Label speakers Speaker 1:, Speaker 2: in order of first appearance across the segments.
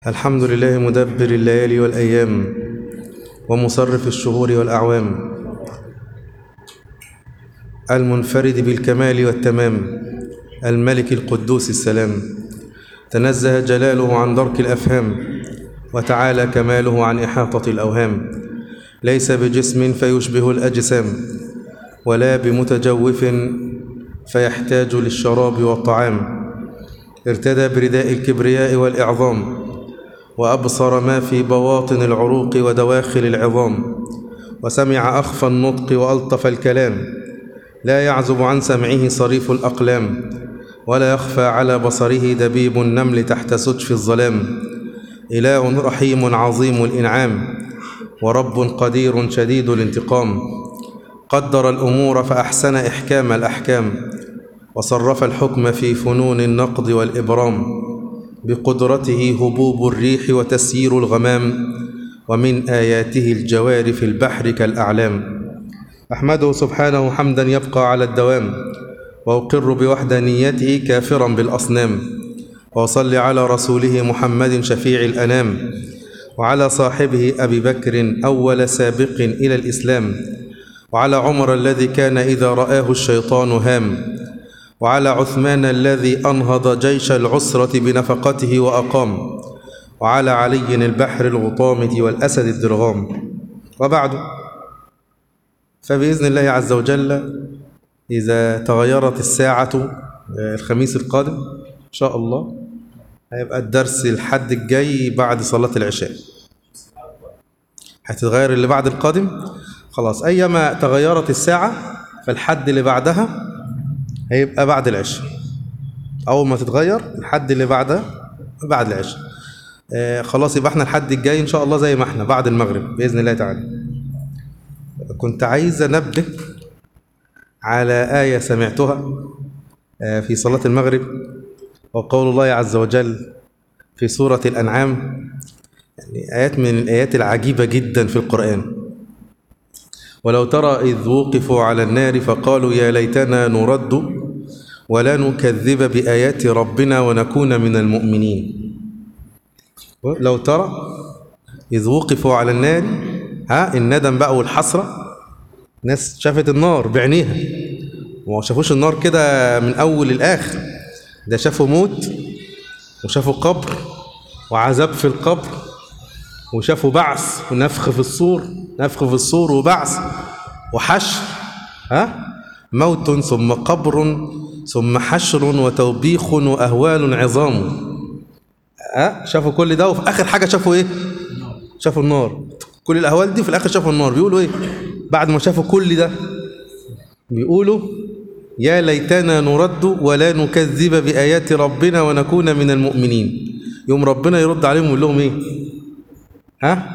Speaker 1: الحمد لله مدبر الليالي والأيام ومصرف الشهور والأعوام المنفرد بالكمال والتمام الملك القدوس السلام تنزه جلاله عن درك الأفهام وتعالى كماله عن إحاطة الأوهام ليس بجسم فيشبه الأجسام ولا بمتجوف فيحتاج للشراب والطعام ارتدى برداء الكبرياء والإعظام وأبصر ما في بواطن العروق ودواخل العظام وسمع أخفى النطق وألطف الكلام لا يعزب عن سمعه صريف الأقلام ولا يخفى على بصره دبيب النمل تحت سجف الظلام إله رحيم عظيم الإنعام ورب قدير شديد الانتقام قدر الأمور فأحسن إحكام الأحكام وصرف الحكم في فنون النقد والإبرام بقدرته هبوب الريح وتسيير الغمام ومن آياته الجوار في البحر كالأعلام أحمده سبحانه حمدا يبقى على الدوام وأقر بوحدانيته كافرا بالأصنام وأصلي على رسوله محمد شفيع الأنام وعلى صاحبه أبي بكر أول سابق إلى الإسلام وعلى عمر الذي كان إذا رآه الشيطان هام وعلى عثمان الذي أنهض جيش العسرة بنفقته وأقام وعلى علي البحر الغطامة والأسد الدرغام وبعد فبإذن الله عز وجل إذا تغيرت الساعة الخميس القادم إن شاء الله هيبقى الدرس الحد الجاي بعد صلاة العشاء هتتغير اللي بعد القادم خلاص أيما تغيرت الساعة فالحد اللي بعدها هيبقى بعد العشاء أول ما تتغير الحد اللي بعدها بعد العشاء آه خلاص يبقى احنا الحد الجاي إن شاء الله زي ما احنا بعد المغرب بإذن الله تعالى كنت عايز أنبه على آية سمعتها آه في صلاة المغرب وقول الله عز وجل في سورة الأنعام يعني آيات من الآيات العجيبة جدا في القرآن ولو ترى إذ وقفوا على النار فقالوا يا ليتنا نرد ولا نكذب بآيات ربنا ونكون من المؤمنين لو ترى إذ وقفوا على النار ها الندم بقى والحسرة ناس شافت النار بعينيها وما شافوش النار كده من أول للآخر ده شافوا موت وشافوا قبر وعذاب في القبر وشافوا بعث ونفخ في الصور نفخ في الصور وبعث وحشر ها موت ثم قبر ثم حشر وتوبيخ وأهوال عظام ها شافوا كل ده وفي آخر حاجة شافوا إيه شافوا النار كل الأهوال دي في الآخر شافوا النار بيقولوا إيه بعد ما شافوا كل ده بيقولوا يا ليتنا نرد ولا نكذب بآيات ربنا ونكون من المؤمنين يوم ربنا يرد عليهم ويقول لهم إيه ها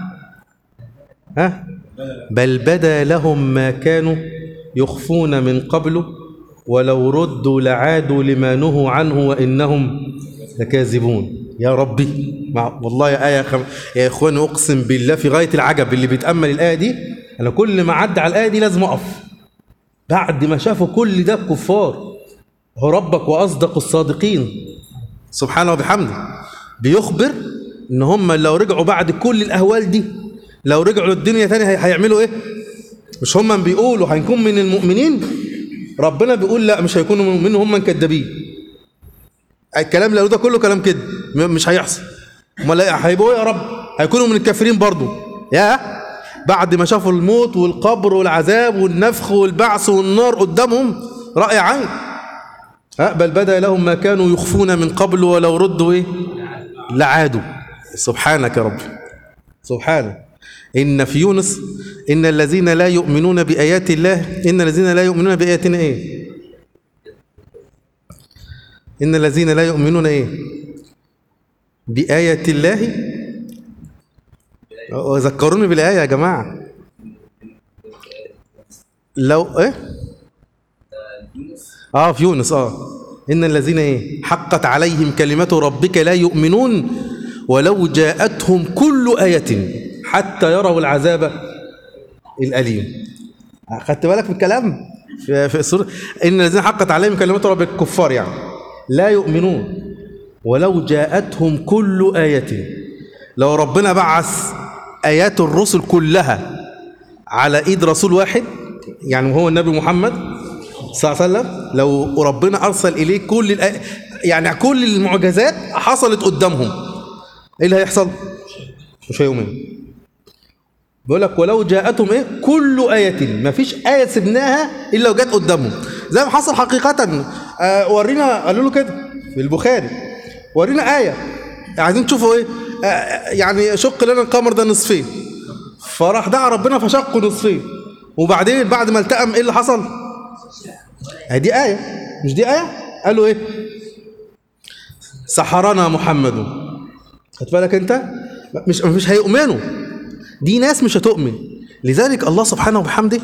Speaker 1: ها بل بدا لهم ما كانوا يخفون من قبل ولو ردوا لعادوا لما نهوا عنه وإنهم لكاذبون يا ربي مع والله يا آية خم... يا إخواني أقسم بالله في غاية العجب اللي بيتأمل الآية دي أنا كل ما عدى على الآية دي لازم أقف بعد ما شافوا كل ده الكفار هو ربك وأصدق الصادقين سبحانه وبحمده بيخبر إن هم لو رجعوا بعد كل الأهوال دي لو رجعوا للدنيا تاني هيعملوا إيه مش هم بيقولوا هنكون من المؤمنين ربنا بيقول لا مش هيكونوا مؤمنين هم كدابين الكلام اللي ده كله كلام كده مش هيحصل امال هيبقوا يا رب هيكونوا من الكافرين برضو يا بعد ما شافوا الموت والقبر والعذاب والنفخ والبعث والنار قدامهم رأي عين ها بل بدا لهم ما كانوا يخفون من قبل ولو ردوا ايه لعادوا سبحانك يا رب سبحانك إن في يونس إن الذين لا يؤمنون بآيات الله إن الذين لا يؤمنون بآياتنا إيه إن الذين لا يؤمنون إيه بآية الله ذكروني بالآية يا جماعة لو إيه آه في يونس آه إن الذين إيه حقت عليهم كلمة ربك لا يؤمنون ولو جاءتهم كل آية حتى يروا العذاب الأليم خدت بالك من الكلام في, في السورة إن الذين حقت عليهم كلمات رب الكفار يعني لا يؤمنون ولو جاءتهم كل آية لو ربنا بعث آيات الرسل كلها على إيد رسول واحد يعني هو النبي محمد صلى الله عليه وسلم لو ربنا أرسل إليه كل الآ... يعني كل المعجزات حصلت قدامهم إيه اللي هيحصل؟ مش هيؤمنوا بيقول لك ولو جاءتهم ايه كل آية ما فيش آية سبناها إلا وجات قدامهم زي ما حصل حقيقة آه ورينا قالوا له كده في البخاري ورينا آية عايزين تشوفوا ايه آه يعني شق لنا القمر ده نصفين فراح دعا ربنا فشقه نصفين وبعدين بعد ما التئم ايه اللي حصل آه دي آية مش دي آية قالوا ايه سحرنا محمد خد بالك انت مش مش هيؤمنوا دي ناس مش هتؤمن لذلك الله سبحانه وبحمده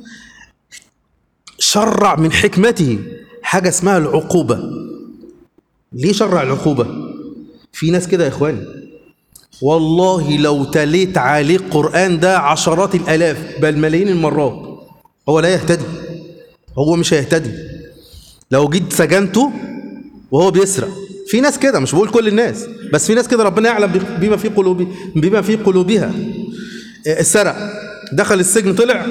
Speaker 1: شرع من حكمته حاجة اسمها العقوبة ليه شرع العقوبة في ناس كده يا إخواني والله لو تليت عليه القرآن ده عشرات الآلاف بل ملايين المرات هو لا يهتدي هو مش هيهتدي لو جيت سجنته وهو بيسرق في ناس كده مش بقول كل الناس بس في ناس كده ربنا يعلم بما في قلوب بما في قلوبها سرق دخل السجن طلع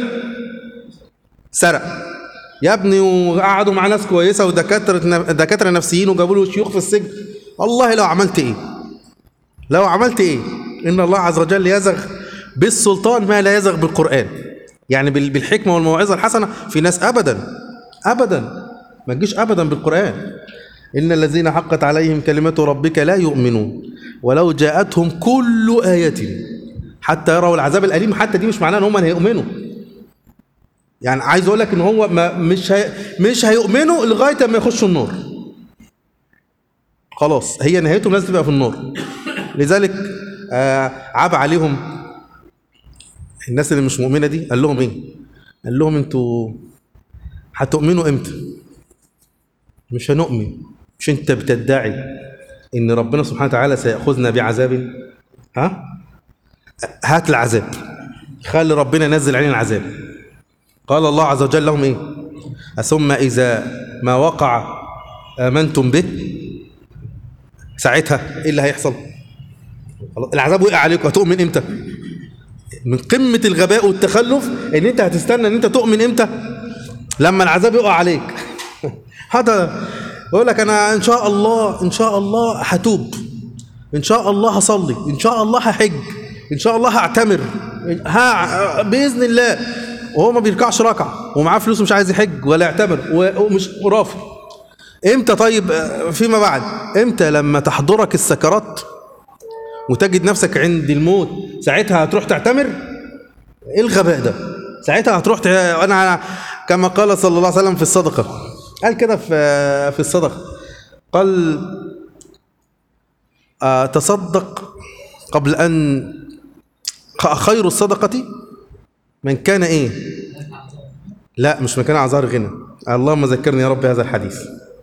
Speaker 1: سرق يا ابني وقعدوا مع ناس كويسه ودكاتره دكاتره نفسيين وجابوا له شيوخ في السجن والله لو عملت ايه لو عملت ايه ان الله عز وجل يزغ بالسلطان ما لا يزغ بالقران يعني بالحكمه والموعظه الحسنه في ناس ابدا ابدا ما تجيش ابدا بالقران ان الذين حقت عليهم كلمه ربك لا يؤمنون ولو جاءتهم كل ايه حتى يروا العذاب الاليم حتى دي مش معناها ان هم هيؤمنوا يعني عايز اقول لك ان هو ما مش هي مش هيؤمنوا لغايه ما يخشوا النار خلاص هي نهايتهم لازم تبقى في النار لذلك آه عاب عليهم الناس اللي مش مؤمنه دي قال لهم ايه قال لهم انتوا هتؤمنوا امتى مش هنؤمن مش انت بتدعي ان ربنا سبحانه وتعالى سيأخذنا بعذاب ها هات العذاب خلي ربنا ينزل علينا العذاب قال الله عز وجل لهم ايه ثم اذا ما وقع امنتم به ساعتها ايه اللي هيحصل العذاب وقع عليكم هتؤمن امتى من قمه الغباء والتخلف ان انت هتستنى ان انت تؤمن امتى لما العذاب يقع عليك هذا يقول لك انا ان شاء الله ان شاء الله هتوب ان شاء الله هصلي ان شاء الله هحج ان شاء الله هعتمر ها باذن الله وهو ما بيركعش ركعه ومعاه فلوس مش عايز يحج ولا يعتمر ومش رافض امتى طيب فيما بعد امتى لما تحضرك السكرات وتجد نفسك عند الموت ساعتها هتروح تعتمر ايه الغباء ده ساعتها هتروح ت... انا كما قال صلى الله عليه وسلم في الصدقه قال كده في في الصدقه قال آه تصدق قبل ان خير الصدقه من كان ايه لا مش من كان اعذار غنى اللهم ذكرني يا رب هذا الحديث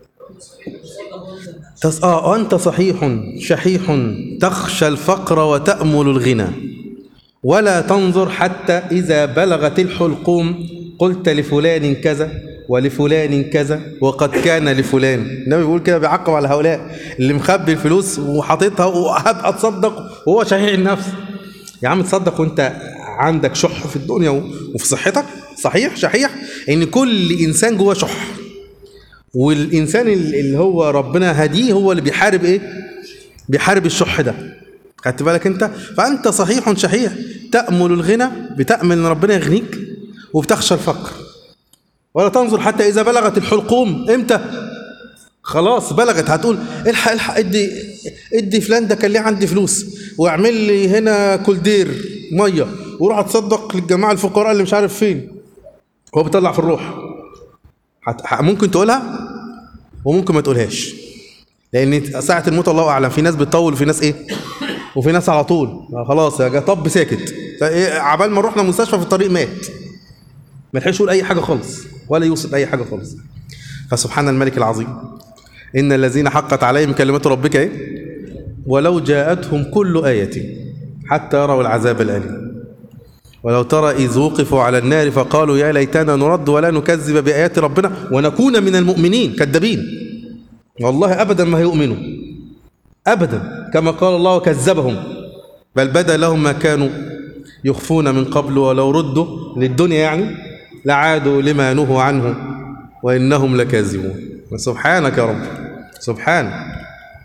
Speaker 1: تص... آه أنت صحيح شحيح تخشى الفقر وتأمل الغنى ولا تنظر حتى إذا بلغت الحلقوم قلت لفلان كذا ولفلان كذا وقد كان لفلان النبي بيقول كده بيعقب على هؤلاء اللي مخبي الفلوس وحاططها وهبقى اتصدق وهو شحيح النفس يا عم تصدق وانت عندك شح في الدنيا وفي صحتك صحيح شحيح ان كل انسان جواه شح والانسان اللي هو ربنا هديه هو اللي بيحارب ايه بيحارب الشح ده خدت بالك انت فانت صحيح شحيح تامل الغنى بتامل ان ربنا يغنيك وبتخشى الفقر ولا تنظر حتى اذا بلغت الحلقوم امتى خلاص بلغت هتقول الحق الحق ادي ادي فلان ده كان ليه عندي فلوس واعمل لي هنا كولدير ميه وروح اتصدق للجماعه الفقراء اللي مش عارف فين هو بيطلع في الروح ممكن تقولها وممكن ما تقولهاش لان ساعه الموت الله اعلم في ناس بتطول وفي ناس ايه وفي ناس على طول خلاص يا طب ساكت عبال ما رحنا مستشفى في الطريق مات ما لحقش يقول اي حاجه خالص ولا يوصل اي حاجه خالص فسبحان الملك العظيم ان الذين حقت عليهم كلمات ربك ايه ولو جاءتهم كل ايه حتى يروا العذاب الاليم ولو ترى إذ وقفوا على النار فقالوا يا ليتنا نرد ولا نكذب بآيات ربنا ونكون من المؤمنين كذابين والله أبدا ما هيؤمنوا أبدا كما قال الله وكذبهم بل بدا لهم ما كانوا يخفون من قبل ولو ردوا للدنيا يعني لعادوا لما نهوا عنه وإنهم لكاذبون سبحانك يا رب سبحانك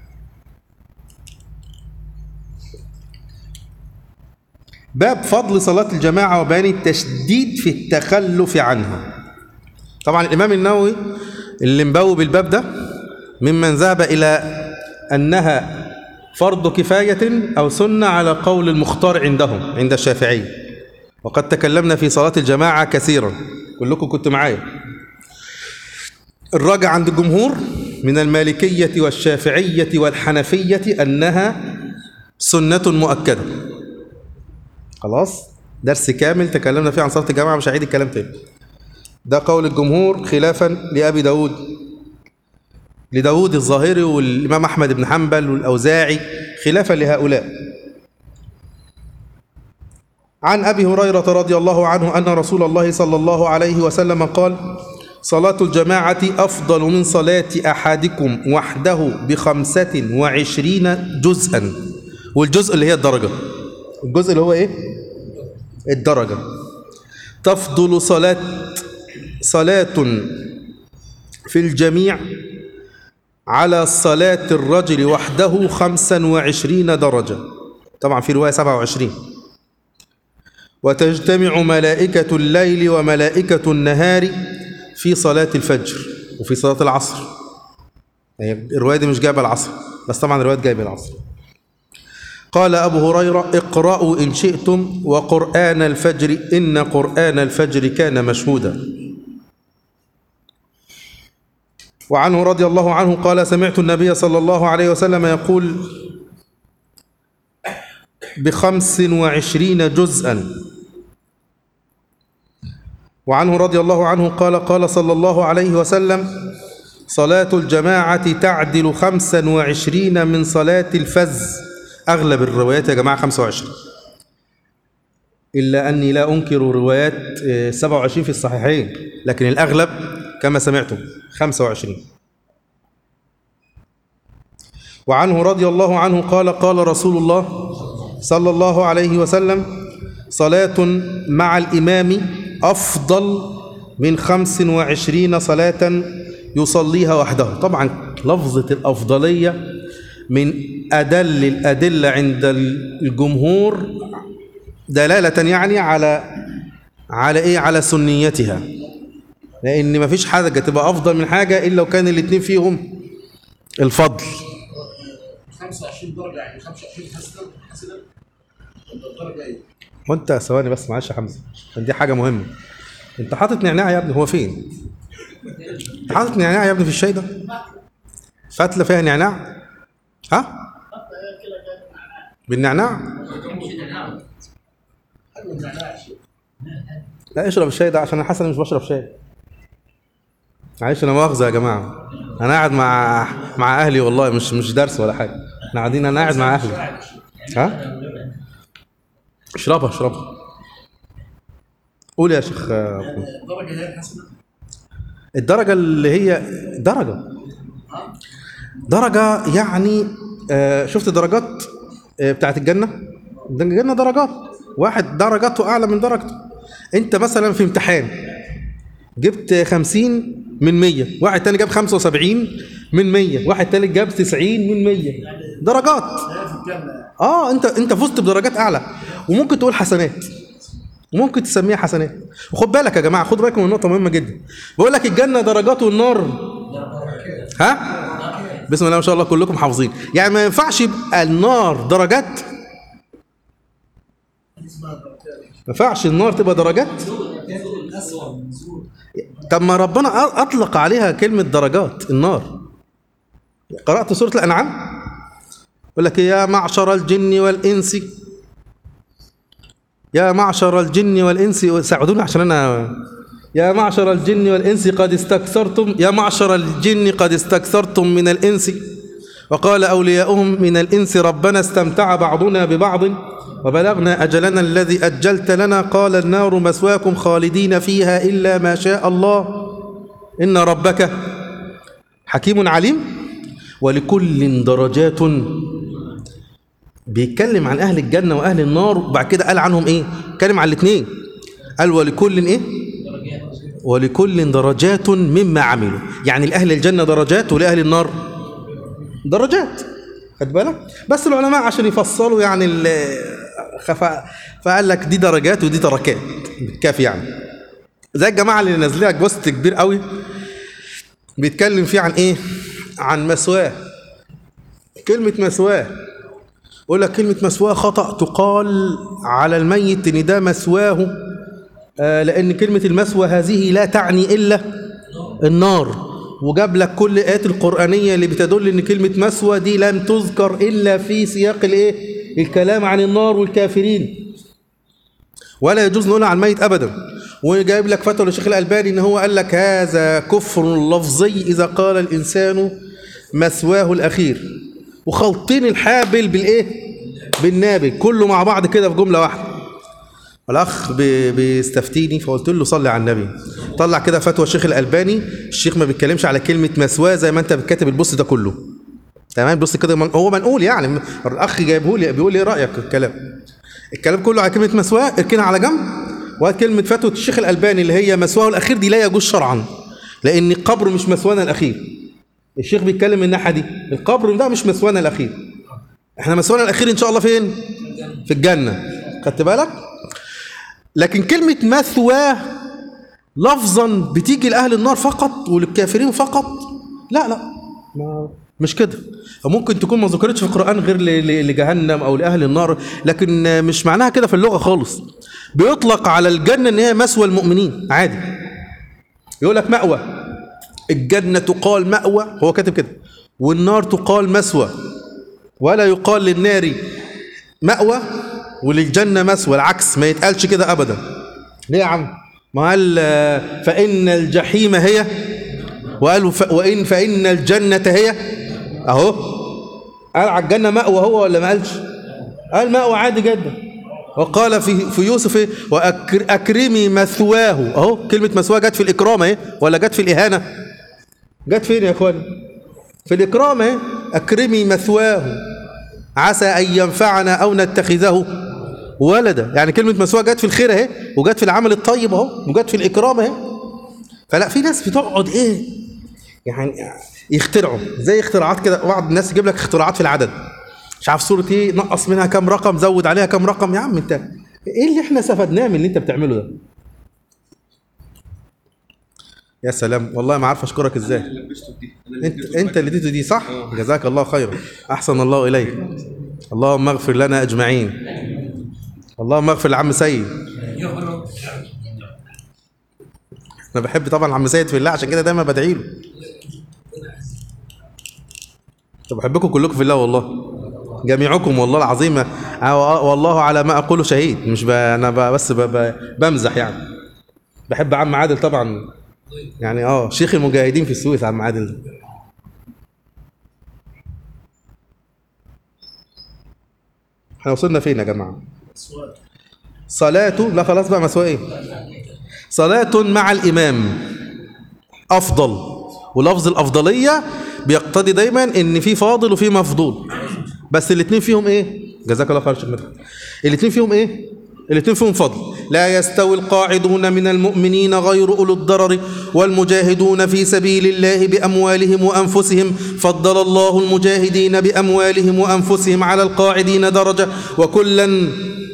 Speaker 1: باب فضل صلاة الجماعة وبيان التشديد في التخلف عنها طبعا الإمام النووي اللي مبوب الباب ده ممن ذهب إلى أنها فرض كفاية أو سنة على قول المختار عندهم عند الشافعي وقد تكلمنا في صلاة الجماعة كثيرا كلكم كنت معايا الراجع عند الجمهور من المالكية والشافعية والحنفية أنها سنة مؤكدة خلاص درس كامل تكلمنا فيه عن صلاة الجماعة مش هعيد الكلام تاني ده قول الجمهور خلافا لأبي داود لداود الظاهري والإمام أحمد بن حنبل والأوزاعي خلافا لهؤلاء عن أبي هريرة رضي الله عنه أن رسول الله صلى الله عليه وسلم قال صلاة الجماعة أفضل من صلاة أحدكم وحده بخمسة وعشرين جزءا والجزء اللي هي الدرجة الجزء اللي هو إيه؟ الدرجة تفضل صلاة صلاة في الجميع على صلاة الرجل وحده خمسا وعشرين درجة طبعا في رواية سبعة وعشرين وتجتمع ملائكة الليل وملائكة النهار في صلاة الفجر وفي صلاة العصر يعني الرواية دي مش جايبة العصر بس طبعا الرواية جايبة العصر قال أبو هريرة اقرأوا إن شئتم وقرآن الفجر إن قرآن الفجر كان مشهودا وعنه رضي الله عنه قال سمعت النبي صلى الله عليه وسلم يقول بخمس وعشرين جزءا وعنه رضي الله عنه قال قال صلى الله عليه وسلم صلاة الجماعة تعدل خمسا وعشرين من صلاة الفز أغلب الروايات يا جماعة خمسة وعشرين إلا أني لا أنكر روايات آه، 27 في الصحيحين لكن الأغلب كما سمعتم 25 وعنه رضي الله عنه قال قال رسول الله صلى الله عليه وسلم صلاة مع الإمام أفضل من خمس وعشرين صلاة يصليها وحده طبعا لفظة الأفضلية من أدل الأدلة عند الجمهور دلالة يعني على على إيه على سنيتها لأن مفيش حاجة تبقى أفضل من حاجة إلا لو كان الاتنين فيهم الفضل
Speaker 2: 25 درجه يعني 25 حسنه حسنه ولا الدرجه ايه؟
Speaker 1: وانت ثواني بس معلش يا حمزه عشان دي حاجه مهمه انت حاطط نعناع يا ابني هو فين انت حاطط نعناع يا ابني في الشاي ده فتله فيها نعناع ها بالنعناع
Speaker 2: حلو النعناع يا شيخ
Speaker 1: لا اشرب الشاي ده عشان انا حاسس إني مش بشرب شاي معلش انا مؤاخذه يا جماعه انا قاعد مع مع اهلي والله مش مش درس ولا حاجه احنا قاعدين انا قاعد مع اهلي ها اشربها اشربها قول يا شيخ آه،
Speaker 2: الدرجه هي الحسنه
Speaker 1: الدرجة اللي هي درجة درجة يعني آه، شفت درجات آه، بتاعت الجنة الجنة درجات واحد درجاته أعلى من درجته أنت مثلا في امتحان جبت خمسين من مية واحد تاني جاب خمسة وسبعين من مية واحد تالت جاب تسعين من مية درجات
Speaker 2: هي في الجنه
Speaker 1: اه انت انت فزت بدرجات اعلى وممكن تقول حسنات وممكن تسميها حسنات وخد بالك يا جماعه خد بالكم من نقطه مهمه جدا بقول لك الجنه درجات والنار ها بسم الله ما شاء الله كلكم حافظين يعني ما ينفعش يبقى النار درجات ما ينفعش النار تبقى درجات طب ما ربنا أ- اطلق عليها كلمه درجات النار قرات سوره الانعام يقول لك يا معشر الجن والإنس يا معشر الجن والإنس ساعدوني عشان أنا يا معشر الجن والإنس قد استكثرتم يا معشر الجن قد استكثرتم من الإنس وقال أولياؤهم من الإنس ربنا استمتع بعضنا ببعض وبلغنا أجلنا الذي أجلت لنا قال النار مسواكم خالدين فيها إلا ما شاء الله إن ربك حكيم عليم ولكل درجات بيتكلم عن اهل الجنه واهل النار وبعد كده قال عنهم ايه اتكلم عن الاثنين قال ولكل ايه ولكل درجات مما عملوا يعني لاهل الجنه درجات ولاهل النار درجات خد بالك بس العلماء عشان يفصلوا يعني ال- خفا فقال لك دي درجات ودي تركات بالكاف يعني زي الجماعه اللي نازلين لك بوست كبير قوي بيتكلم فيه عن ايه عن مسواه كلمه مسواه يقول لك كلمه مسواه خطا تقال على الميت ان ده مسواه آه، لان كلمه المسوى هذه لا تعني الا النار وجاب لك كل الايات القرانيه اللي بتدل ان كلمه مسوى دي لم تذكر الا في سياق الايه الكلام عن النار والكافرين ولا يجوز نقولها عن الميت ابدا وجايب لك فتوى للشيخ الالباني ان هو قال لك هذا كفر لفظي اذا قال الانسان مثواه الاخير وخلطين الحابل بالايه بالنابل كله مع بعض كده في جمله واحده الاخ بي- بيستفتيني فقلت له صلي على النبي طلع كده فتوى الشيخ الالباني الشيخ ما بيتكلمش على كلمه مثواه زي ما انت بتكتب البوست ده كله تمام بص كده من- هو منقول يعني الاخ جايبه لي بيقول لي ايه رايك في الكلام الكلام كله على كلمه مثواه اركنها على جنب وهات كلمه فتوى الشيخ الالباني اللي هي مثواه الاخير دي لا يجوز شرعا لان القبر مش مثوانا الاخير الشيخ بيتكلم من الناحيه دي القبر ده مش مثوانا الاخير احنا مثوانا الاخير ان شاء الله فين في الجنه خدت بالك لكن كلمه مثواه لفظا بتيجي لاهل النار فقط وللكافرين فقط لا لا ما مش كده ممكن تكون ما ذكرتش في القران غير ل- ل- لجهنم او لاهل النار لكن مش معناها كده في اللغه خالص بيطلق على الجنه ان هي مثوى المؤمنين عادي يقول لك مأوى الجنه تقال مأوى هو كاتب كده والنار تقال مثوى ولا يقال للنار مأوى وللجنه مثوى العكس ما يتقالش كده ابدا ليه يا عم ما قال آه، فإن الجحيم هي وقالوا ف... وإن فإن الجنة هي أهو قال على الجنة مأوى هو ولا ما قالش قال مأوى عادي جدا وقال في في يوسف إيه؟ وأكرمي مثواه أهو كلمة مثواه جت في الإكرام أهي ولا جت في الإهانة جت فين يا إخواني في الإكرام أهي أكرمي مثواه عسى أن ينفعنا أو نتخذه ولدا يعني كلمة مسواه جت في الخير اهي وجت في العمل الطيب اهو وجت في الإكرام اهي فلا في ناس بتقعد ايه يعني يخترعوا زي اختراعات كده بعض الناس يجيب لك اختراعات في العدد مش عارف صورة ايه نقص منها كام رقم زود عليها كام رقم يا عم انت ايه اللي احنا استفدناه من اللي انت بتعمله ده يا سلام والله ما عارف اشكرك ازاي انت انت اللي اديته دي صح جزاك الله خيرا احسن الله اليك اللهم اغفر لنا اجمعين اللهم اغفر لعم سيد انا بحب طبعا عم سيد في الله عشان كده دايما بدعي له بحبكم كلكم في الله والله جميعكم والله العظيم آه، والله على ما اقول شهيد مش ب... انا ب... بس ب... ب... بمزح يعني بحب عم عادل طبعا يعني اه شيخ المجاهدين في السويس عم عادل ده. احنا وصلنا فين يا جماعه صلاته لا خلاص بقى مسواه ايه صلاة مع الإمام أفضل ولفظ الأفضلية بيقتضي دايما إن في فاضل وفي مفضول بس الاتنين فيهم إيه؟ جزاك الله خير يا شيخ مدحت. الاتنين فيهم إيه؟ الاتنين فيهم فضل لا يستوي القاعدون من المؤمنين غير أولو الضرر والمجاهدون في سبيل الله بأموالهم وأنفسهم فضل الله المجاهدين بأموالهم وأنفسهم على القاعدين درجة وكلا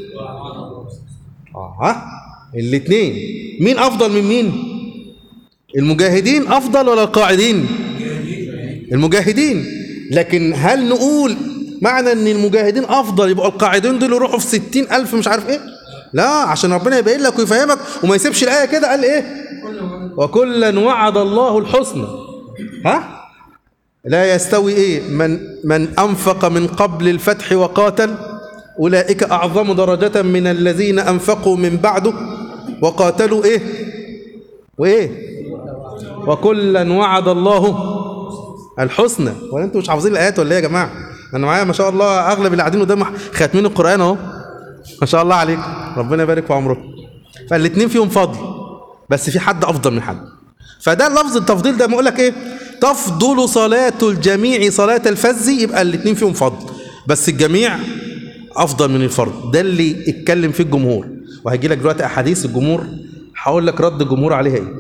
Speaker 1: اه الاثنين مين افضل من مين المجاهدين افضل ولا القاعدين المجاهدين لكن هل نقول معنى ان المجاهدين افضل يبقوا القاعدين دول يروحوا في ستين الف مش عارف ايه لا عشان ربنا يبين لك ويفهمك وما يسيبش الايه كده قال ايه وكلا وعد الله الحسنى ها لا يستوي ايه من من انفق من قبل الفتح وقاتل اولئك اعظم درجه من الذين انفقوا من بعده وقاتلوا ايه وايه وكلا وعد الله الحسنى ولا انتوا مش حافظين الايات ولا ايه يا جماعه انا معايا ما شاء الله اغلب اللي قاعدين قدام خاتمين القران اهو ما شاء الله عليك ربنا يبارك في عمركم فالاثنين فيهم فضل بس في حد افضل من حد فده لفظ التفضيل ده بقول لك ايه تفضل صلاه الجميع صلاه الفز يبقى الاثنين فيهم فضل بس الجميع افضل من الفرض ده اللي اتكلم فيه الجمهور وهيجي لك دلوقتي احاديث الجمهور هقول لك رد الجمهور عليها ايه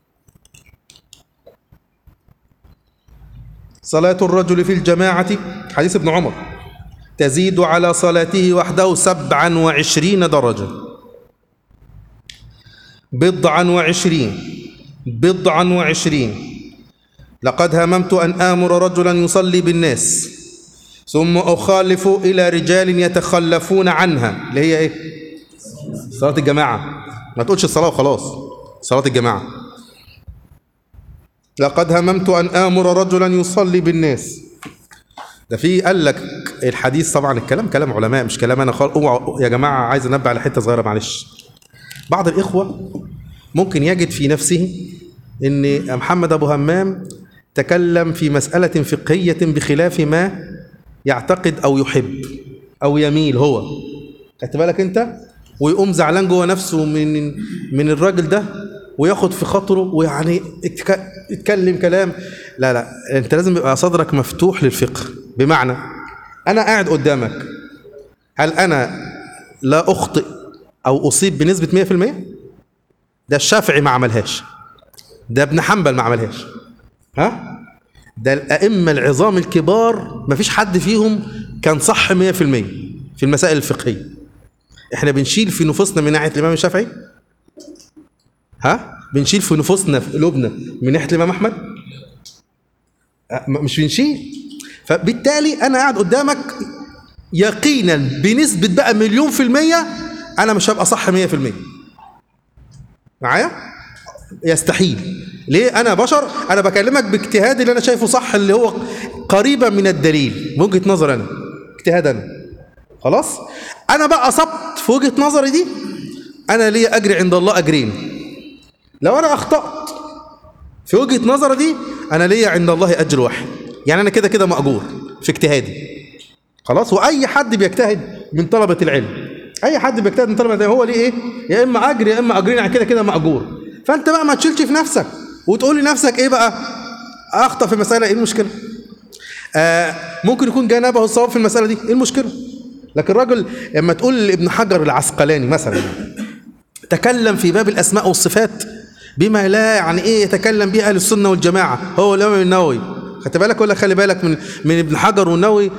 Speaker 1: صلاة الرجل في الجماعة حديث ابن عمر تزيد على صلاته وحده سبعا وعشرين درجة بضعا وعشرين بضعا وعشرين لقد هممت أن آمر رجلا يصلي بالناس ثم أخالف إلى رجال يتخلفون عنها اللي هي إيه؟ صلاة الجماعة ما تقولش الصلاة وخلاص صلاة الجماعة لقد هممت أن آمر رجلا يصلي بالناس ده في قال لك الحديث طبعا الكلام كلام علماء مش كلام انا خالص اوعوا يا جماعه عايز انبه على حته صغيره معلش بعض الاخوه ممكن يجد في نفسه ان محمد ابو همام تكلم في مساله فقهيه بخلاف ما يعتقد او يحب او يميل هو خدت بالك انت ويقوم زعلان جوه نفسه من من الراجل ده وياخد في خاطره ويعني يتك- يتكلم كلام لا لا انت لازم يبقى صدرك مفتوح للفقه بمعنى انا قاعد قدامك هل انا لا اخطئ او اصيب بنسبه 100% ده الشافعي ما عملهاش ده ابن حنبل ما عملهاش ها ده الائمه العظام الكبار ما فيش حد فيهم كان صح 100% في المسائل الفقهيه احنا بنشيل في نفوسنا من ناحيه الامام الشافعي ها بنشيل في نفوسنا في قلوبنا من ناحيه الامام احمد أه، م- مش بنشيل فبالتالي انا قاعد قدامك يقينا بنسبه بقى مليون في الميه انا مش هبقى صح 100% معايا يستحيل ليه انا بشر انا بكلمك باجتهادي اللي انا شايفه صح اللي هو قريبا من الدليل من وجهه نظر انا اجتهاد انا خلاص انا بقى اصبت في وجهه نظري دي انا ليا اجر عند الله اجرين لو انا اخطات في وجهه نظري دي انا ليا عند الله اجر واحد يعني انا كده كده ماجور في اجتهادي خلاص واي حد بيجتهد من طلبه العلم اي حد بيجتهد من طلبه العلم هو ليه ايه يا اما اجر يا اما اجرين يعني كده كده ماجور فانت بقى ما تشيلش في نفسك وتقول لنفسك ايه بقى اخطا في مساله ايه المشكله آه ممكن يكون جانبه الصواب في المساله دي ايه المشكله لكن الراجل لما تقول لابن حجر العسقلاني مثلا تكلم في باب الاسماء والصفات بما لا يعني ايه يتكلم به اهل السنه والجماعه هو الامام النووي خدت بالك ولا خلي بالك من من ابن حجر والنووي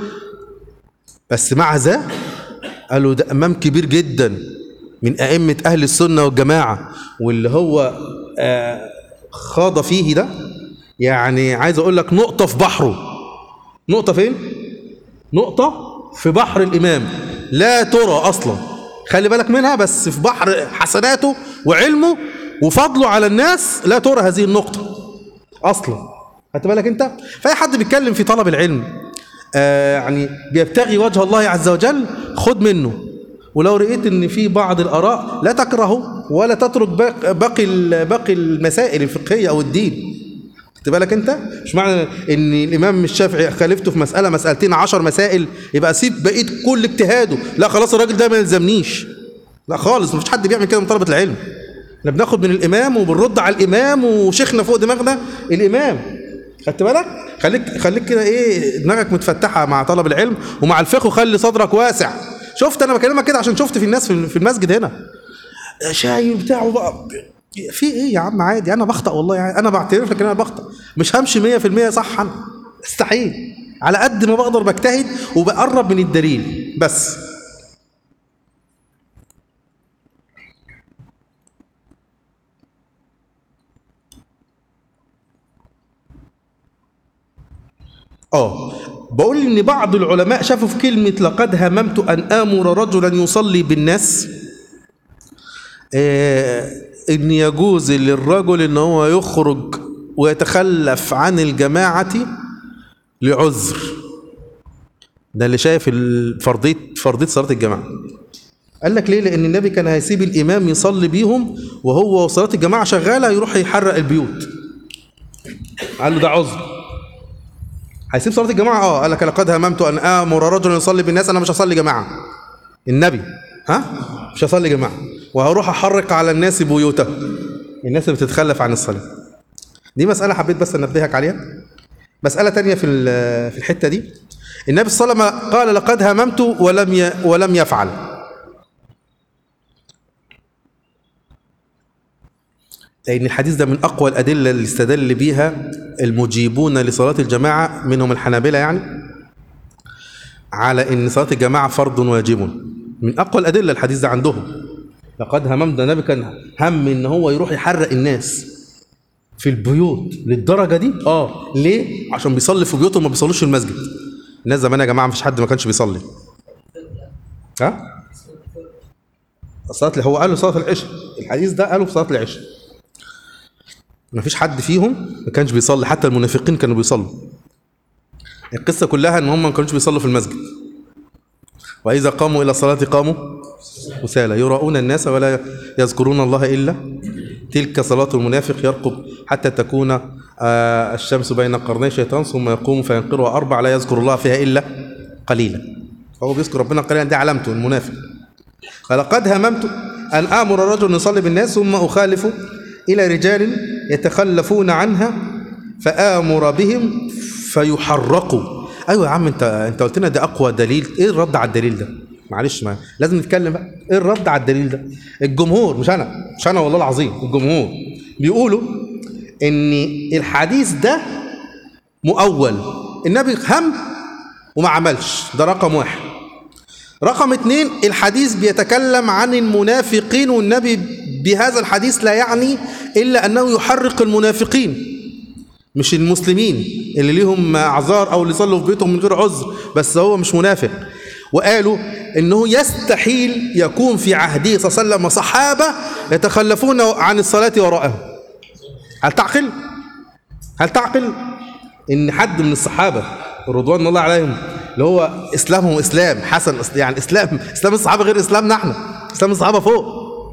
Speaker 1: بس مع ذا قالوا ده امام كبير جدا من ائمه اهل السنه والجماعه واللي هو آه خاض فيه ده يعني عايز اقول لك نقطه في بحره نقطه فين نقطه في بحر الامام لا ترى اصلا خلي بالك منها بس في بحر حسناته وعلمه وفضله على الناس لا ترى هذه النقطه اصلا خدت بالك انت فاي حد بيتكلم في طلب العلم آه يعني بيبتغي وجه الله عز وجل خد منه ولو رأيت ان في بعض الاراء لا تكرهه ولا تترك باق- باقي ال- باقي المسائل الفقهيه او الدين خدت بالك انت مش معنى ان الامام الشافعي خالفته في مساله مسالتين عشر مسائل يبقى سيب بقيه كل اجتهاده لا خلاص الراجل ده ما يلزمنيش لا خالص مفيش حد بيعمل كده من طلبه العلم احنا بناخد من الامام وبنرد على الامام وشيخنا فوق دماغنا الامام خدت بالك خليك خليك كده ايه دماغك متفتحه مع طلب العلم ومع الفقه وخلي صدرك واسع شفت انا بكلمك كده عشان شفت في الناس في في المسجد هنا شاي بتاعه بقى في ايه يا عم عادي انا بخطأ والله يعني انا بعترف لك ان انا بخطأ مش همشي 100% صح انا استحيل على قد ما بقدر بجتهد وبقرب من الدليل بس اه بقول ان بعض العلماء شافوا في كلمه لقد هممت ان امر رجلا يصلي بالناس آه ان يجوز للرجل ان هو يخرج ويتخلف عن الجماعه لعذر ده اللي شايف الفرضيه فرضيه صلاه الجماعه قال لك ليه لان النبي كان هيسيب الامام يصلي بيهم وهو صلاه الجماعه شغاله يروح يحرق البيوت قال له ده عذر هيسيب صلاه الجماعه اه قال لك لقد هممت ان امر رجلا يصلي بالناس انا مش هصلي جماعه النبي ها مش هصلي جماعه وهروح احرق على الناس بيوتهم الناس اللي بتتخلف عن الصلاه دي مساله حبيت بس انبهك عليها مساله تانية في ال- في الحته دي النبي صلى الله عليه وسلم قال لقد هممت ولم ي... ولم يفعل لأن الحديث ده من أقوى الأدلة اللي استدل بيها المجيبون لصلاة الجماعة منهم الحنابلة يعني على أن صلاة الجماعة فرض واجب من أقوى الأدلة الحديث ده عندهم لقد هممت ده النبي كان هم ان هو يروح يحرق الناس في البيوت للدرجه دي اه ليه عشان بيصلي في بيوتهم ما بيصلوش في المسجد الناس زمان يا جماعه مفيش حد ما كانش بيصلي ها صلاه هو قالوا صلاه العشاء الحديث ده قالوا في صلاه العشاء ما فيش حد فيهم ما كانش بيصلي حتى المنافقين كانوا بيصلوا القصه كلها ان هم ما كانوش بيصلوا في المسجد واذا قاموا الى الصلاه قاموا وسالى يراؤون الناس ولا يذكرون الله الا تلك صلاه المنافق يرقب حتى تكون آه، الشمس بين قرني الشيطان ثم يقوم فينقرها اربع لا يذكر الله فيها الا قليلا هو بيذكر ربنا قليلا دي علامته المنافق فلقد هممت أن آمر رجل أن يصلي بالناس ثم أخالف إلى رجال يتخلفون عنها فآمر بهم فيحرقوا أيوة يا عم أنت أنت قلت لنا ده أقوى دليل إيه الرد على الدليل ده؟ معلش ما لازم نتكلم بقى إيه الرد على الدليل ده؟ الجمهور مش أنا مش أنا والله العظيم الجمهور بيقولوا إن الحديث ده مؤول النبي هم وما عملش ده رقم واحد رقم اتنين الحديث بيتكلم عن المنافقين والنبي بهذا الحديث لا يعني إلا أنه يحرق المنافقين مش المسلمين اللي ليهم أعذار أو اللي صلوا في بيتهم من غير عذر بس هو مش منافق وقالوا إنه يستحيل يكون في عهده صلى الله عليه وسلم صحابة يتخلفون عن الصلاة وراءه هل تعقل؟ هل تعقل إن حد من الصحابة رضوان الله عليهم اللي هو اسلامهم اسلام حسن يعني اسلام اسلام الصحابه غير اسلامنا احنا اسلام الصحابه فوق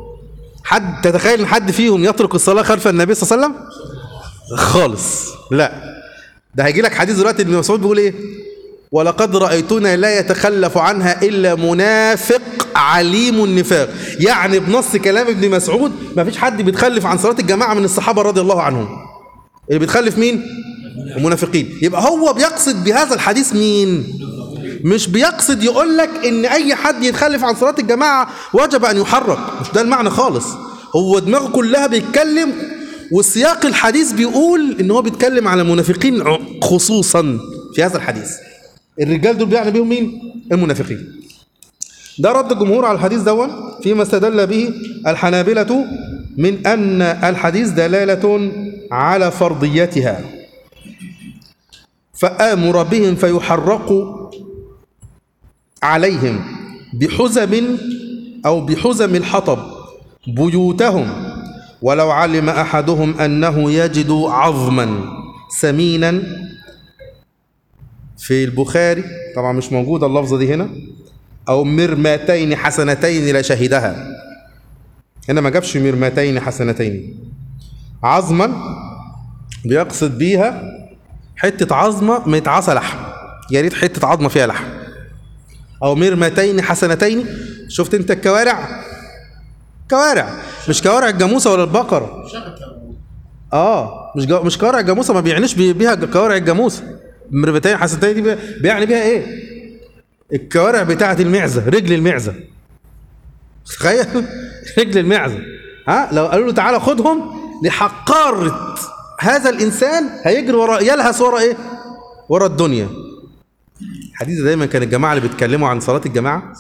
Speaker 1: حد تتخيل ان حد فيهم يترك الصلاه خلف النبي صلى الله عليه وسلم خالص لا ده هيجي لك حديث دلوقتي ابن مسعود بيقول ايه ولقد رايتنا لا يتخلف عنها الا منافق عليم النفاق يعني بنص كلام ابن مسعود ما فيش حد بيتخلف عن صلاه الجماعه من الصحابه رضي الله عنهم اللي بيتخلف مين المنافقين يبقى هو بيقصد بهذا الحديث مين مش بيقصد يقول لك ان اي حد يتخلف عن صلاه الجماعه وجب ان يحرق مش ده المعنى خالص هو دماغه كلها بيتكلم وسياق الحديث بيقول ان هو بيتكلم على المنافقين خصوصا في هذا الحديث الرجال دول بيعني بيهم مين المنافقين ده رد الجمهور على الحديث دون فيما استدل به الحنابلة من أن الحديث دلالة على فرضيتها فآمر بهم فيحرقوا عليهم بحزم أو بحزم الحطب بيوتهم ولو علم أحدهم أنه يجد عظما سمينا في البخاري طبعا مش موجودة اللفظة دي هنا أو مرماتين حسنتين لشهدها هنا ما جابش مرماتين حسنتين عظما بيقصد بيها حتة عظمة متعصى لحم يا ريت حتة عظمة فيها لحم أو مرمتين حسنتين شفت أنت الكوارع كوارع مش كوارع الجاموسة ولا البقرة اه مش جو... مش كوارع الجاموسة ما بيعنيش بي- بيها كوارع الجاموسة مرمتين حسنتين دي بي- بيعني بيها ايه الكوارع بتاعة المعزة رجل المعزة تخيل رجل المعزة ها لو قالوا له تعالى خدهم لحقارة هذا الإنسان هيجري ورا يلهث ورا إيه؟ ورا الدنيا الحديث ده دايما كان الجماعة اللي بيتكلموا عن صلاة الجماعة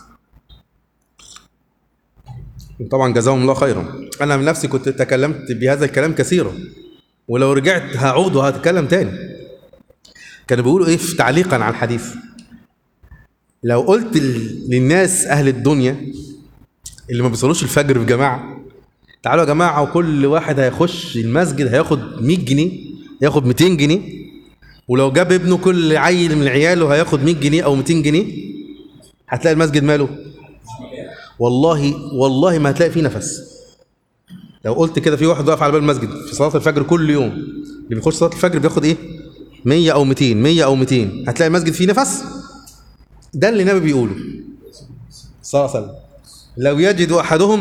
Speaker 1: طبعا جزاهم الله خيرا أنا من نفسي كنت تكلمت بهذا الكلام كثيرا ولو رجعت هعود وهتكلم تاني كانوا بيقولوا إيه في تعليقا على الحديث لو قلت ل- للناس أهل الدنيا اللي ما بيصلوش الفجر في جماعة تعالوا يا جماعة وكل واحد هيخش المسجد هياخد 100 جنيه ياخد 200 جنيه ولو جاب ابنه كل عيل من عياله هياخد 100 جنيه أو 200 جنيه هتلاقي المسجد ماله والله والله ما هتلاقي فيه نفس لو قلت كده في واحد واقف على باب المسجد في صلاة الفجر كل يوم اللي بيخش صلاة الفجر بياخد ايه 100 أو 200 100 أو 200 هتلاقي المسجد فيه نفس ده اللي النبي بيقوله صلى الله عليه وسلم لو يجد أحدهم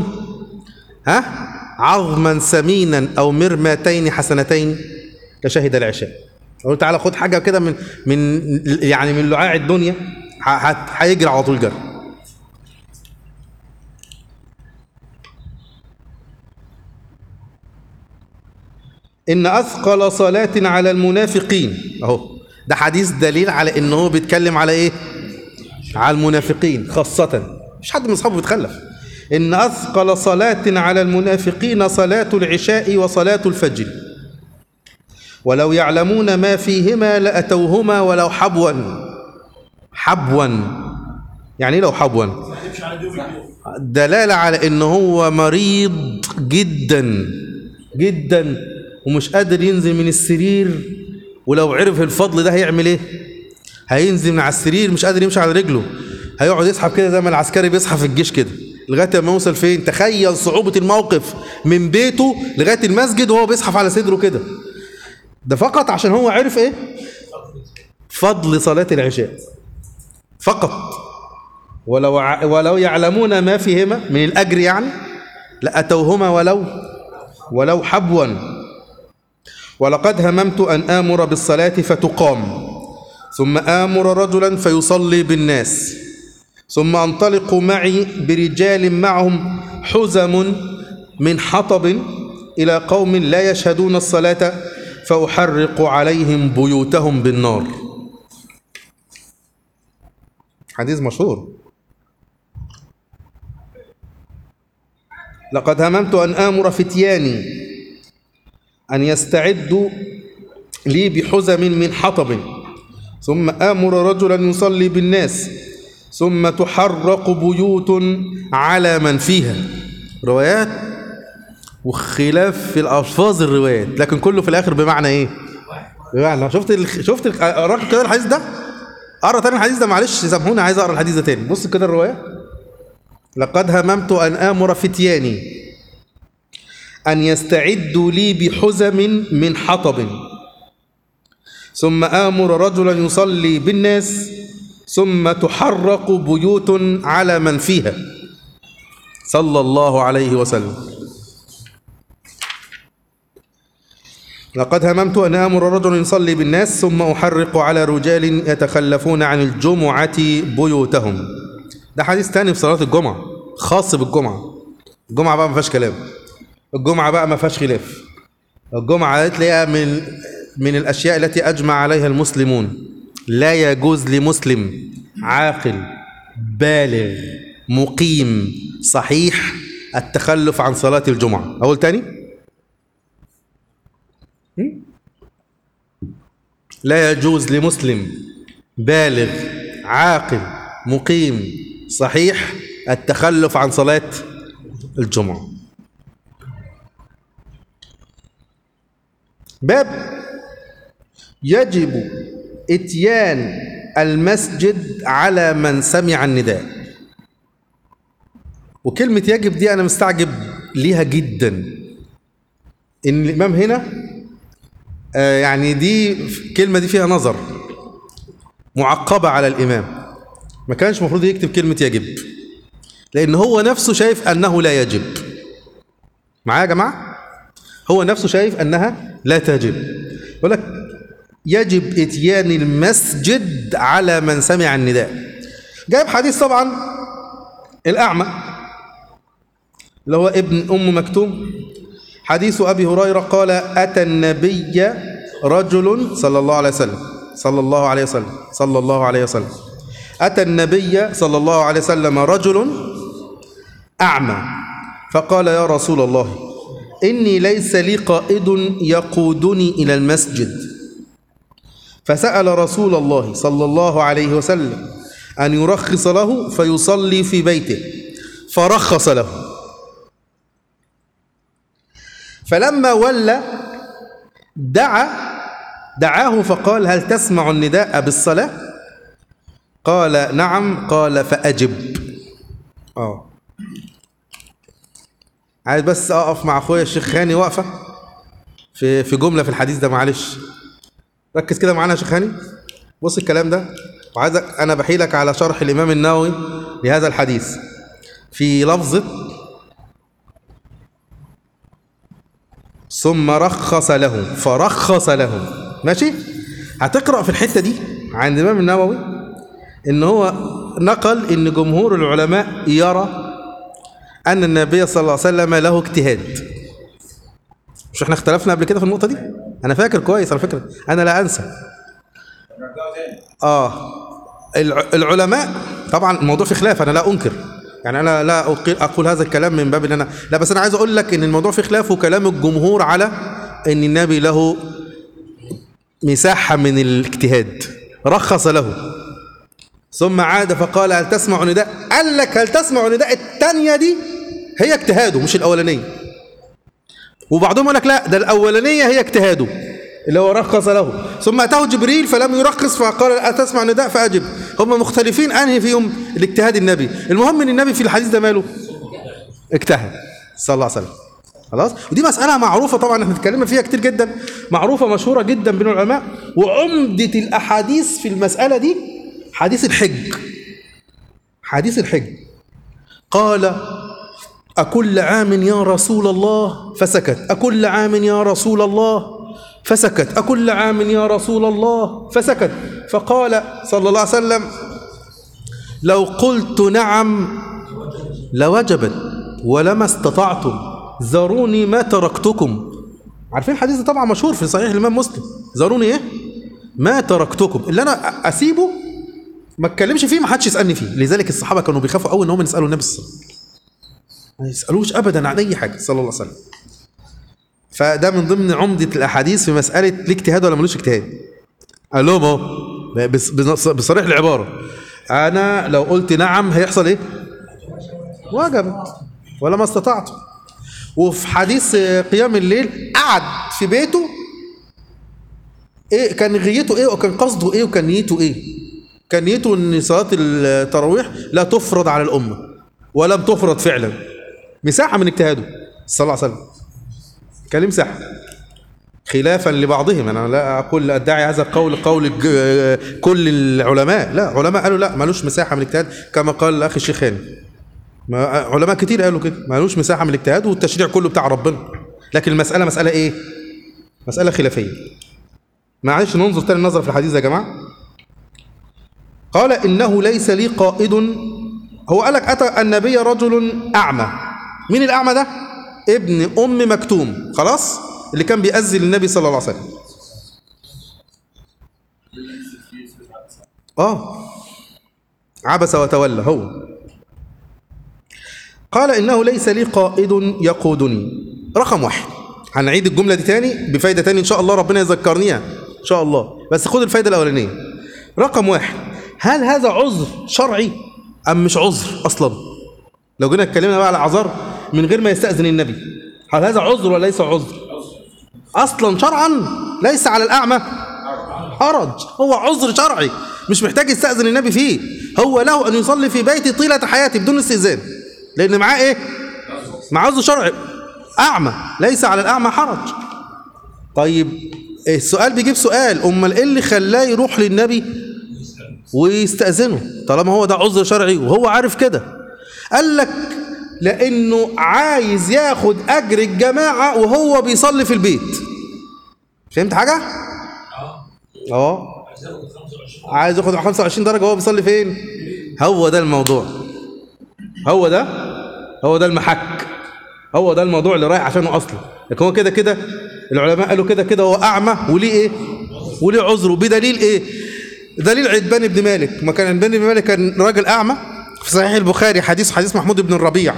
Speaker 1: ها عظما سمينا أو مرمتين حسنتين لشهد العشاء اقول تعالى خد حاجه كده من من يعني من لعاع الدنيا ه- هت- هيجري على طول جري ان اثقل صلاه على المنافقين اهو ده حديث دليل على ان هو بيتكلم على ايه على المنافقين خاصه مش حد من اصحابه بيتخلف ان اثقل صلاه على المنافقين صلاه العشاء وصلاه الفجر ولو يعلمون ما فيهما لاتوهما ولو حبوا حبوا يعني ايه لو حبوا
Speaker 2: هتمشي على دي وفي
Speaker 1: دلالة على ان هو مريض جدا جدا ومش قادر ينزل من السرير ولو عرف الفضل ده هيعمل ايه هينزل من على السرير مش قادر يمشي على رجله هيقعد يسحب كده زي ما العسكري بيسحب في الجيش كده لغايه ما يوصل فين تخيل صعوبه الموقف من بيته لغايه المسجد وهو بيزحف على صدره كده ده فقط عشان هو عرف ايه فضل صلاه العشاء فقط ولو ع- ولو يعلمون ما فيهما من الاجر يعني لاتوهما ولو ولو حبوا ولقد هممت ان امر بالصلاه فتقام ثم امر رجلا فيصلي بالناس ثم انطلق معي برجال معهم حزم من حطب الى قوم لا يشهدون الصلاه فاحرق عليهم بيوتهم بالنار حديث مشهور لقد هممت أن آمر فتياني أن يستعدوا لي بحزم من حطب ثم آمر رجلا يصلي بالناس ثم تحرق بيوت على من فيها روايات وخلاف في الألفاظ الروايات لكن كله في الآخر بمعنى إيه؟ بمعنى شفت ال... شفت ال... قرأت كده الحديث ده؟ أقرأ تاني الحديث ده معلش سامحوني عايز أقرأ الحديث ده تاني بص كده الرواية لقد هممت أن آمر فتياني أن يستعدوا لي بحزم من حطب ثم آمر رجلا يصلي بالناس ثم تحرق بيوت على من فيها صلى الله عليه وسلم لقد هممت أن آمر رجلا يصلي بالناس ثم أحرق على رجال يتخلفون عن الجمعة بيوتهم ده حديث تاني في صلاة الجمعة خاص بالجمعة الجمعة بقى ما فيهاش كلام الجمعة بقى ما فيهاش خلاف الجمعة تلاقيها من من الأشياء التي أجمع عليها المسلمون لا يجوز لمسلم عاقل بالغ مقيم صحيح التخلف عن صلاة الجمعة أقول تاني هم؟ لا يجوز لمسلم بالغ عاقل مقيم صحيح التخلف عن صلاة الجمعة باب يجب اتيان المسجد على من سمع النداء وكلمة يجب دي أنا مستعجب ليها جدا إن الإمام هنا آه يعني دي الكلمة دي فيها نظر معقبة على الإمام ما كانش المفروض يكتب كلمة يجب لأن هو نفسه شايف أنه لا يجب معايا يا جماعة هو نفسه شايف أنها لا تجب يقول لك يجب اتيان المسجد على من سمع النداء جايب حديث طبعا الأعمى اللي هو ابن أم مكتوم حديث أبي هريرة قال أتى النبي رجل صلى الله عليه وسلم صلى الله عليه وسلم صلى الله عليه وسلم أتى النبي صلى الله عليه وسلم رجل أعمى فقال يا رسول الله إني ليس لي قائد يقودني إلى المسجد فسأل رسول الله صلى الله عليه وسلم أن يرخص له فيصلي في بيته فرخص له فلما ولى دعا دعاه فقال هل تسمع النداء بالصلاة قال نعم قال فأجب اه عايز بس اقف مع اخويا الشيخ خاني واقفه في في جمله في الحديث ده معلش ركز كده معانا يا شيخ هاني بص الكلام ده وعايزك انا بحيلك على شرح الامام النووي لهذا الحديث في لفظه ثم رخص له فرخص له ماشي هتقرا في الحته دي عند الامام النووي ان هو نقل ان جمهور العلماء يرى ان النبي صلى الله عليه وسلم له اجتهاد مش احنا اختلفنا قبل كده في النقطه دي انا فاكر كويس على فكره انا لا انسى اه الع- العلماء طبعا الموضوع في خلاف انا لا انكر يعني انا لا أقول, اقول هذا الكلام من باب ان انا لا بس انا عايز اقول لك ان الموضوع في خلاف وكلام الجمهور على ان النبي له مساحه من الاجتهاد رخص له ثم عاد فقال هل تسمع نداء قال لك هل تسمع نداء الثانيه دي هي اجتهاده مش الاولانيه وبعضهم يقول لك لا ده الاولانيه هي اجتهاده اللي هو رخص له ثم اتاه جبريل فلم يرخص فقال اتسمع نداء فاجب هم مختلفين انهي فيهم الاجتهاد النبي المهم ان النبي في الحديث ده ماله اجتهد صلى الله عليه وسلم خلاص ودي مساله معروفه طبعا احنا اتكلمنا فيها كتير جدا معروفه مشهوره جدا بين العلماء وعمده الاحاديث في المساله دي حديث الحج حديث الحج قال أكل عام يا رسول الله فسكت أكل عام يا رسول الله فسكت أكل عام يا رسول الله فسكت فقال صلى الله عليه وسلم لو قلت نعم لوجبت ولما استطعتم ذروني ما تركتكم عارفين الحديث ده طبعا مشهور في صحيح الإمام مسلم ذروني إيه ما تركتكم اللي أنا أسيبه ما اتكلمش فيه ما حدش يسألني فيه لذلك الصحابة كانوا بيخافوا قوي إن هم يسألوا النبي صلى الله عليه وسلم ما يسألوش أبدا عن أي حاجة صلى الله عليه وسلم فده من ضمن عمدة الأحاديث في مسألة ليه اجتهاد ولا ملوش اجتهاد قال لهم أهو بس- بنص- بصريح العبارة أنا لو قلت نعم هيحصل إيه؟ وجبت ولا ما استطعت وفي حديث قيام الليل قعد في بيته ايه كان غيته ايه وكان قصده ايه وكان نيته ايه كان نيته ان صلاه التراويح لا تفرض على الامه ولم تفرض فعلا مساحه من اجتهاده صلى الله عليه وسلم كان ليه مساحه خلافا لبعضهم انا لا اقول لا ادعي هذا القول قول الج- كل العلماء لا علماء قالوا لا ملوش مساحه من الاجتهاد كما قال الاخ الشيخاني ما علماء كتير قالوا كده ملوش مساحه من الاجتهاد والتشريع كله بتاع ربنا لكن المساله مساله ايه مساله خلافيه معلش ننظر تاني النظر في الحديث ده يا جماعه قال انه ليس لي قائد هو قال لك اتى النبي رجل اعمى مين الاعمى ده ابن ام مكتوم خلاص اللي كان بيأذن للنبي صلى الله عليه وسلم اه عبس وتولى هو قال إنه ليس لي قائد يقودني رقم واحد هنعيد الجملة دي تاني بفايدة تاني إن شاء الله ربنا يذكرنيها إن شاء الله بس خد الفايدة الأولانية رقم واحد هل هذا عذر شرعي أم مش عذر أصلا لو جينا اتكلمنا بقى على أعذار من غير ما يستأذن النبي هل هذا عذر ولا ليس عذر أصلا شرعا ليس على الأعمى حرج هو عذر شرعي مش محتاج يستأذن النبي فيه هو له أن يصلي في بيته طيلة حياته بدون استئذان لأن معاه إيه معاه عذر شرعي أعمى ليس على الأعمى حرج طيب السؤال بيجيب سؤال أمال إيه اللي خلاه يروح للنبي ويستأذنه طالما هو ده عذر شرعي وهو عارف كده قال لك لأنه عايز ياخد أجر الجماعة وهو بيصلي في البيت فهمت حاجة؟ اه عايز ياخد 25 درجة وهو بيصلي فين؟ هو ده الموضوع هو ده هو ده المحك هو ده الموضوع اللي رايح عشانه اصلا لكن هو كده كده العلماء قالوا كده كده هو اعمى وليه ايه وليه عذره بدليل ايه دليل عتبان بن مالك ما كان عتبان بن مالك كان راجل اعمى في صحيح البخاري حديث حديث محمود بن الربيع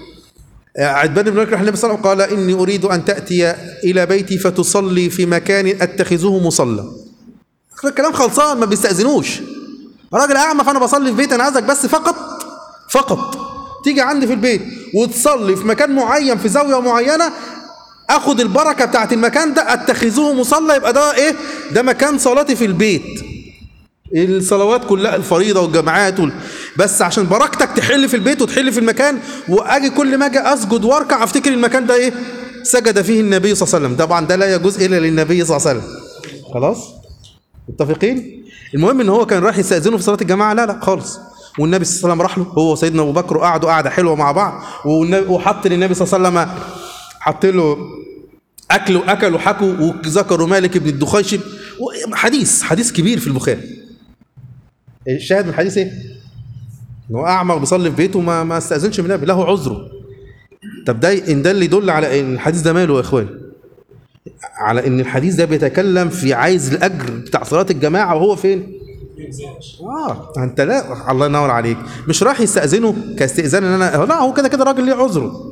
Speaker 1: عتبان بن مالك رحمه الله صلى الله عليه وسلم قال اني اريد ان تاتي الى بيتي فتصلي في مكان اتخذه مصلى الكلام خلصان ما بيستاذنوش راجل اعمى فانا بصلي في بيتي انا عايزك بس فقط فقط تيجي عندي في البيت وتصلي في مكان معين في زاويه معينه اخد البركه بتاعت المكان ده اتخذوه مصلى يبقى ده ايه ده مكان صلاتي في البيت الصلوات كلها الفريضه والجماعات وال... بس عشان بركتك تحل في البيت وتحل في المكان واجي كل ما اجي اسجد واركع افتكر المكان ده ايه سجد فيه النبي صلى الله عليه وسلم طبعا ده لا يجوز الا للنبي صلى الله عليه وسلم خلاص متفقين المهم ان هو كان رايح يستاذنه في صلاه الجماعه لا لا خالص والنبي صلى الله عليه وسلم راح له هو وسيدنا ابو بكر وقعدوا قعده حلوه مع بعض والنبي وحط للنبي صلى الله عليه وسلم حط له اكل واكلوا حكوا وذكروا مالك بن الدخيشب حديث حديث كبير في البخاري الشاهد من الحديث ايه؟ ان هو اعمى وبيصلي في بيته ما ما استاذنش من النبي له عذره طب ده ان ده اللي يدل على ان الحديث ده ماله يا اخوان على ان الحديث ده بيتكلم في عايز الاجر بتاع صلاه الجماعه وهو فين؟ اه انت لا الله ينور عليك مش راح يستاذنه كاستئذان ان انا لا هو كده كده راجل ليه عذره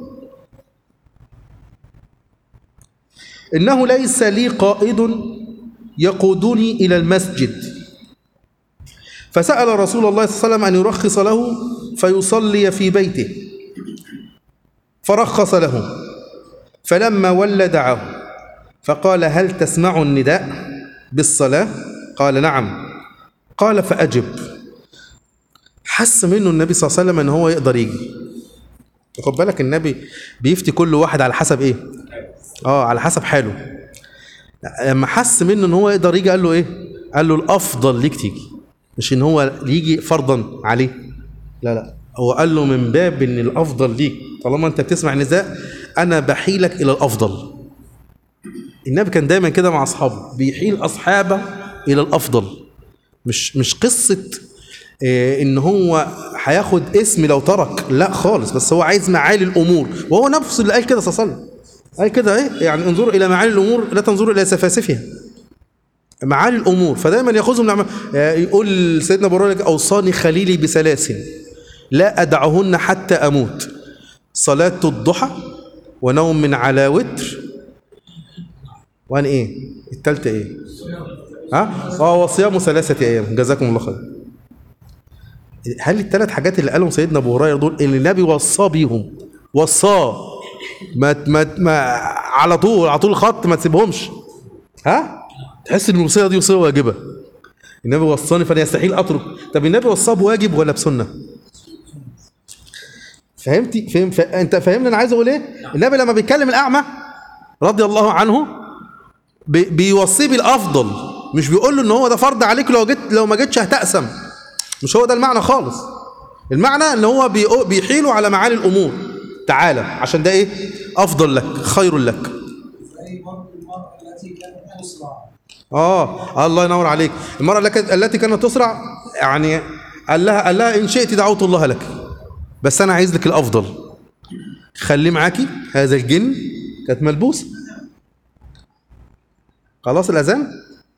Speaker 1: انه ليس لي قائد يقودني الى المسجد فسال رسول الله صلى الله عليه وسلم ان يرخص له فيصلي في بيته فرخص له فلما ولى دعاه فقال هل تسمع النداء بالصلاه قال نعم قال فأجب حس منه النبي صلى الله عليه وسلم ان هو يقدر يجي خد بالك النبي بيفتي كل واحد على حسب ايه اه على حسب حاله لما حس منه ان هو يقدر يجي قال له ايه قال له الافضل ليك تيجي مش ان هو يجي فرضا عليه لا لا هو قال له من باب ان الافضل ليك طالما انت بتسمع نداء انا بحيلك الى الافضل النبي كان دايما كده مع اصحابه بيحيل اصحابه الى الافضل مش مش قصه إيه ان هو هياخد اسم لو ترك لا خالص بس هو عايز معالي الامور وهو نفسه اللي قال كده صلى الله عليه وسلم قال كده ايه يعني انظروا الى معالي الامور لا تنظروا الى سفاسفها معالي الامور فدايما ياخذهم نعم يقول سيدنا ابو هريره اوصاني خليلي بثلاث لا ادعهن حتى اموت صلاه الضحى ونوم من على وتر وان ايه الثالثه ايه ها اه وصيام ثلاثه ايام جزاكم الله خير هل الثلاث حاجات اللي قالهم سيدنا ابو هريره دول اللي النبي وصاه بيهم وصاه ما ما ما على طول على طول الخط ما تسيبهمش ها تحس ان الوصيه دي وصيه واجبه النبي وصاني فانا يستحيل اترك طب النبي وصاه بواجب ولا بسنه فهمتي فهم ف... انت فاهمني انا عايز اقول ايه النبي لما بيتكلم الاعمى رضي الله عنه بي... بيوصيه بالافضل مش بيقول له ان هو ده فرض عليك لو جيت لو ما جيتش هتقسم مش هو ده المعنى خالص المعنى ان هو بي... بيحيله على معالي الامور تعالى عشان ده ايه افضل لك خير لك
Speaker 3: زي برضه المرأة التي كانت تسرع
Speaker 1: اه الله ينور عليك المرأة التي- التي كانت تسرع يعني قال لها قال لها ان شئت دعوت الله لك بس انا عايز لك الافضل خليه معاكي هذا الجن كانت ملبوسه خلاص الاذان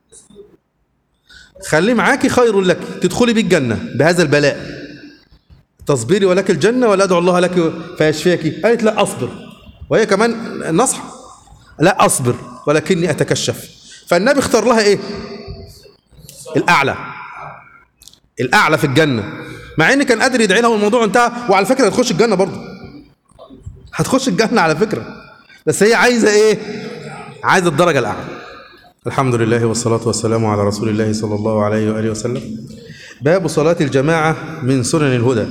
Speaker 1: خليه معاكي خير لك تدخلي بيه الجنه بهذا البلاء تصبري ولك الجنه ولا ادعو الله لك فيشفيك قالت لا اصبر وهي كمان نصح لا اصبر ولكني اتكشف فالنبي اختار لها ايه الاعلى الاعلى في الجنه مع ان كان قادر يدعي لها والموضوع انتهى وعلى فكره هتخش الجنه برضه هتخش الجنه على فكره بس هي عايزه ايه عايزه الدرجه الاعلى الحمد لله والصلاه والسلام على رسول الله صلى الله عليه واله وسلم باب صلاه الجماعه من سنن الهدى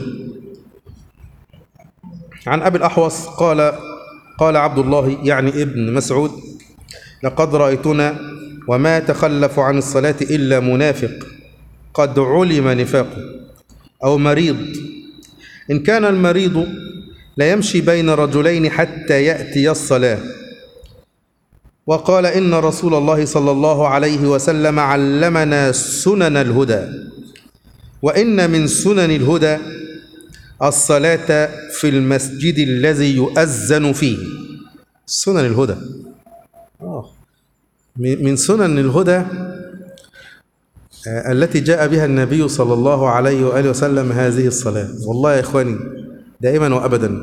Speaker 1: عن ابي الاحوص قال قال عبد الله يعني ابن مسعود لقد رايتنا وما تخلف عن الصلاه الا منافق قد علم نفاقه او مريض ان كان المريض لا يمشي بين رجلين حتى ياتي الصلاه وقال ان رسول الله صلى الله عليه وسلم علمنا سنن الهدى وان من سنن الهدى الصلاه في المسجد الذي يؤذن فيه سنن الهدى آه. من من سنن الهدى آه، التي جاء بها النبي صلى الله عليه وآله وسلم هذه الصلاة والله يا إخواني دائما وأبدا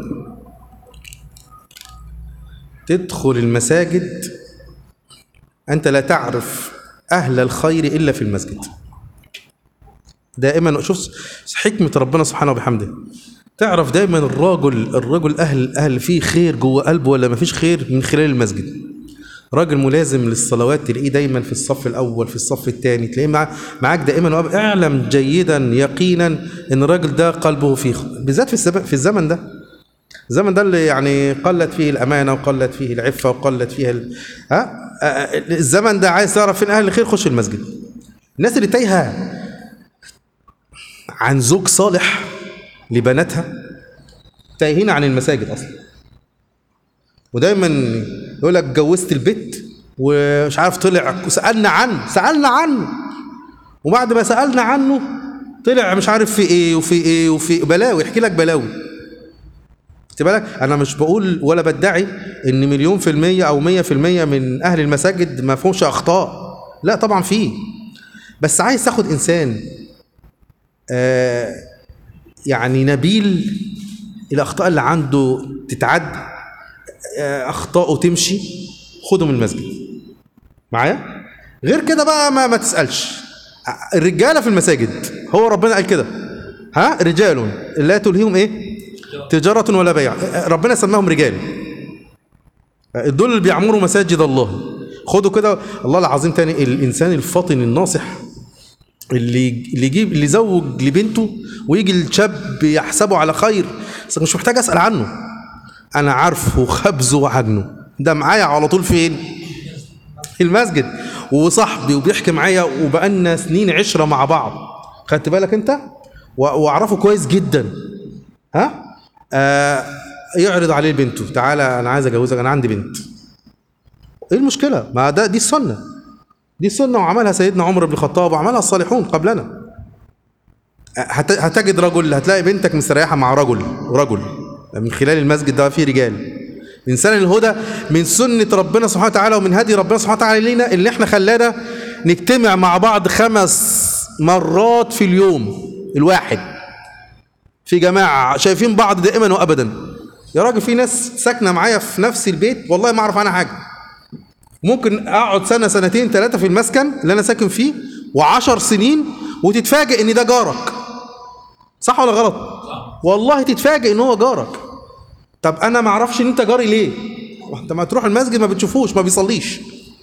Speaker 1: تدخل المساجد أنت لا تعرف أهل الخير إلا في المسجد دائما شوف حكمة ربنا سبحانه وبحمده تعرف دائما الرجل الرجل أهل أهل فيه خير جوه قلبه ولا ما فيش خير من خلال المسجد راجل ملازم للصلوات تلاقيه دايما في الصف الاول في الصف الثاني تلاقيه مع معاك دائما وأب- اعلم جيدا يقينا ان الراجل ده قلبه فيه بالذات في الزمن في الزمن ده الزمن ده اللي يعني قلت فيه الامانه وقلت فيه العفه وقلت فيها ال... ها آه، آه، الزمن ده عايز تعرف فين اهل الخير خش المسجد الناس اللي تايهه عن زوج صالح لبناتها تايهين عن المساجد اصلا ودايما يقول لك جوزت البت ومش عارف طلع سالنا عنه سالنا عنه وبعد ما سالنا عنه طلع مش عارف في ايه وفي ايه وفي بلاوي يحكي لك بلاوي خدت بالك انا مش بقول ولا بدعي ان مليون في المية او مية في المية من اهل المساجد ما فيهمش اخطاء لا طبعا فيه بس عايز تاخد انسان آه يعني نبيل الاخطاء اللي عنده تتعد آه اخطاؤه تمشي خده من المسجد معايا غير كده بقى ما, ما تسالش الرجاله في المساجد هو ربنا قال كده ها رجال لا تلهيهم ايه تجارة ولا بيع ربنا سماهم رجال دول اللي بيعمروا مساجد الله خدوا كده الله العظيم تاني الانسان الفاطن الناصح اللي اللي يجيب اللي يزوج لبنته ويجي الشاب يحسبه على خير بس مش محتاج اسال عنه انا عارفه خبزه وعجنه ده معايا على طول فين في المسجد وصاحبي وبيحكي معايا وبقالنا سنين عشره مع بعض خدت بالك انت و- واعرفه كويس جدا ها آه يعرض عليه بنته تعالى انا عايز اجوزك انا عندي بنت ايه المشكله ما ده دي السنه دي السنه وعملها سيدنا عمر بن الخطاب وعملها الصالحون قبلنا هت- هتجد رجل هتلاقي بنتك مستريحه مع رجل رجل من خلال المسجد ده فيه رجال من سنن الهدى من سنه ربنا سبحانه وتعالى ومن هدي ربنا سبحانه وتعالى لينا اللي احنا خلانا نجتمع مع بعض خمس مرات في اليوم الواحد في جماعه شايفين بعض دائما وابدا يا راجل في ناس ساكنه معايا في نفس البيت والله ما اعرف عنها حاجه ممكن اقعد سنه سنتين ثلاثه في المسكن اللي انا ساكن فيه وعشر سنين وتتفاجئ ان ده جارك صح ولا غلط والله تتفاجئ ان هو جارك طب انا ما اعرفش ان انت جاري ليه انت ما تروح المسجد ما بتشوفوش ما بيصليش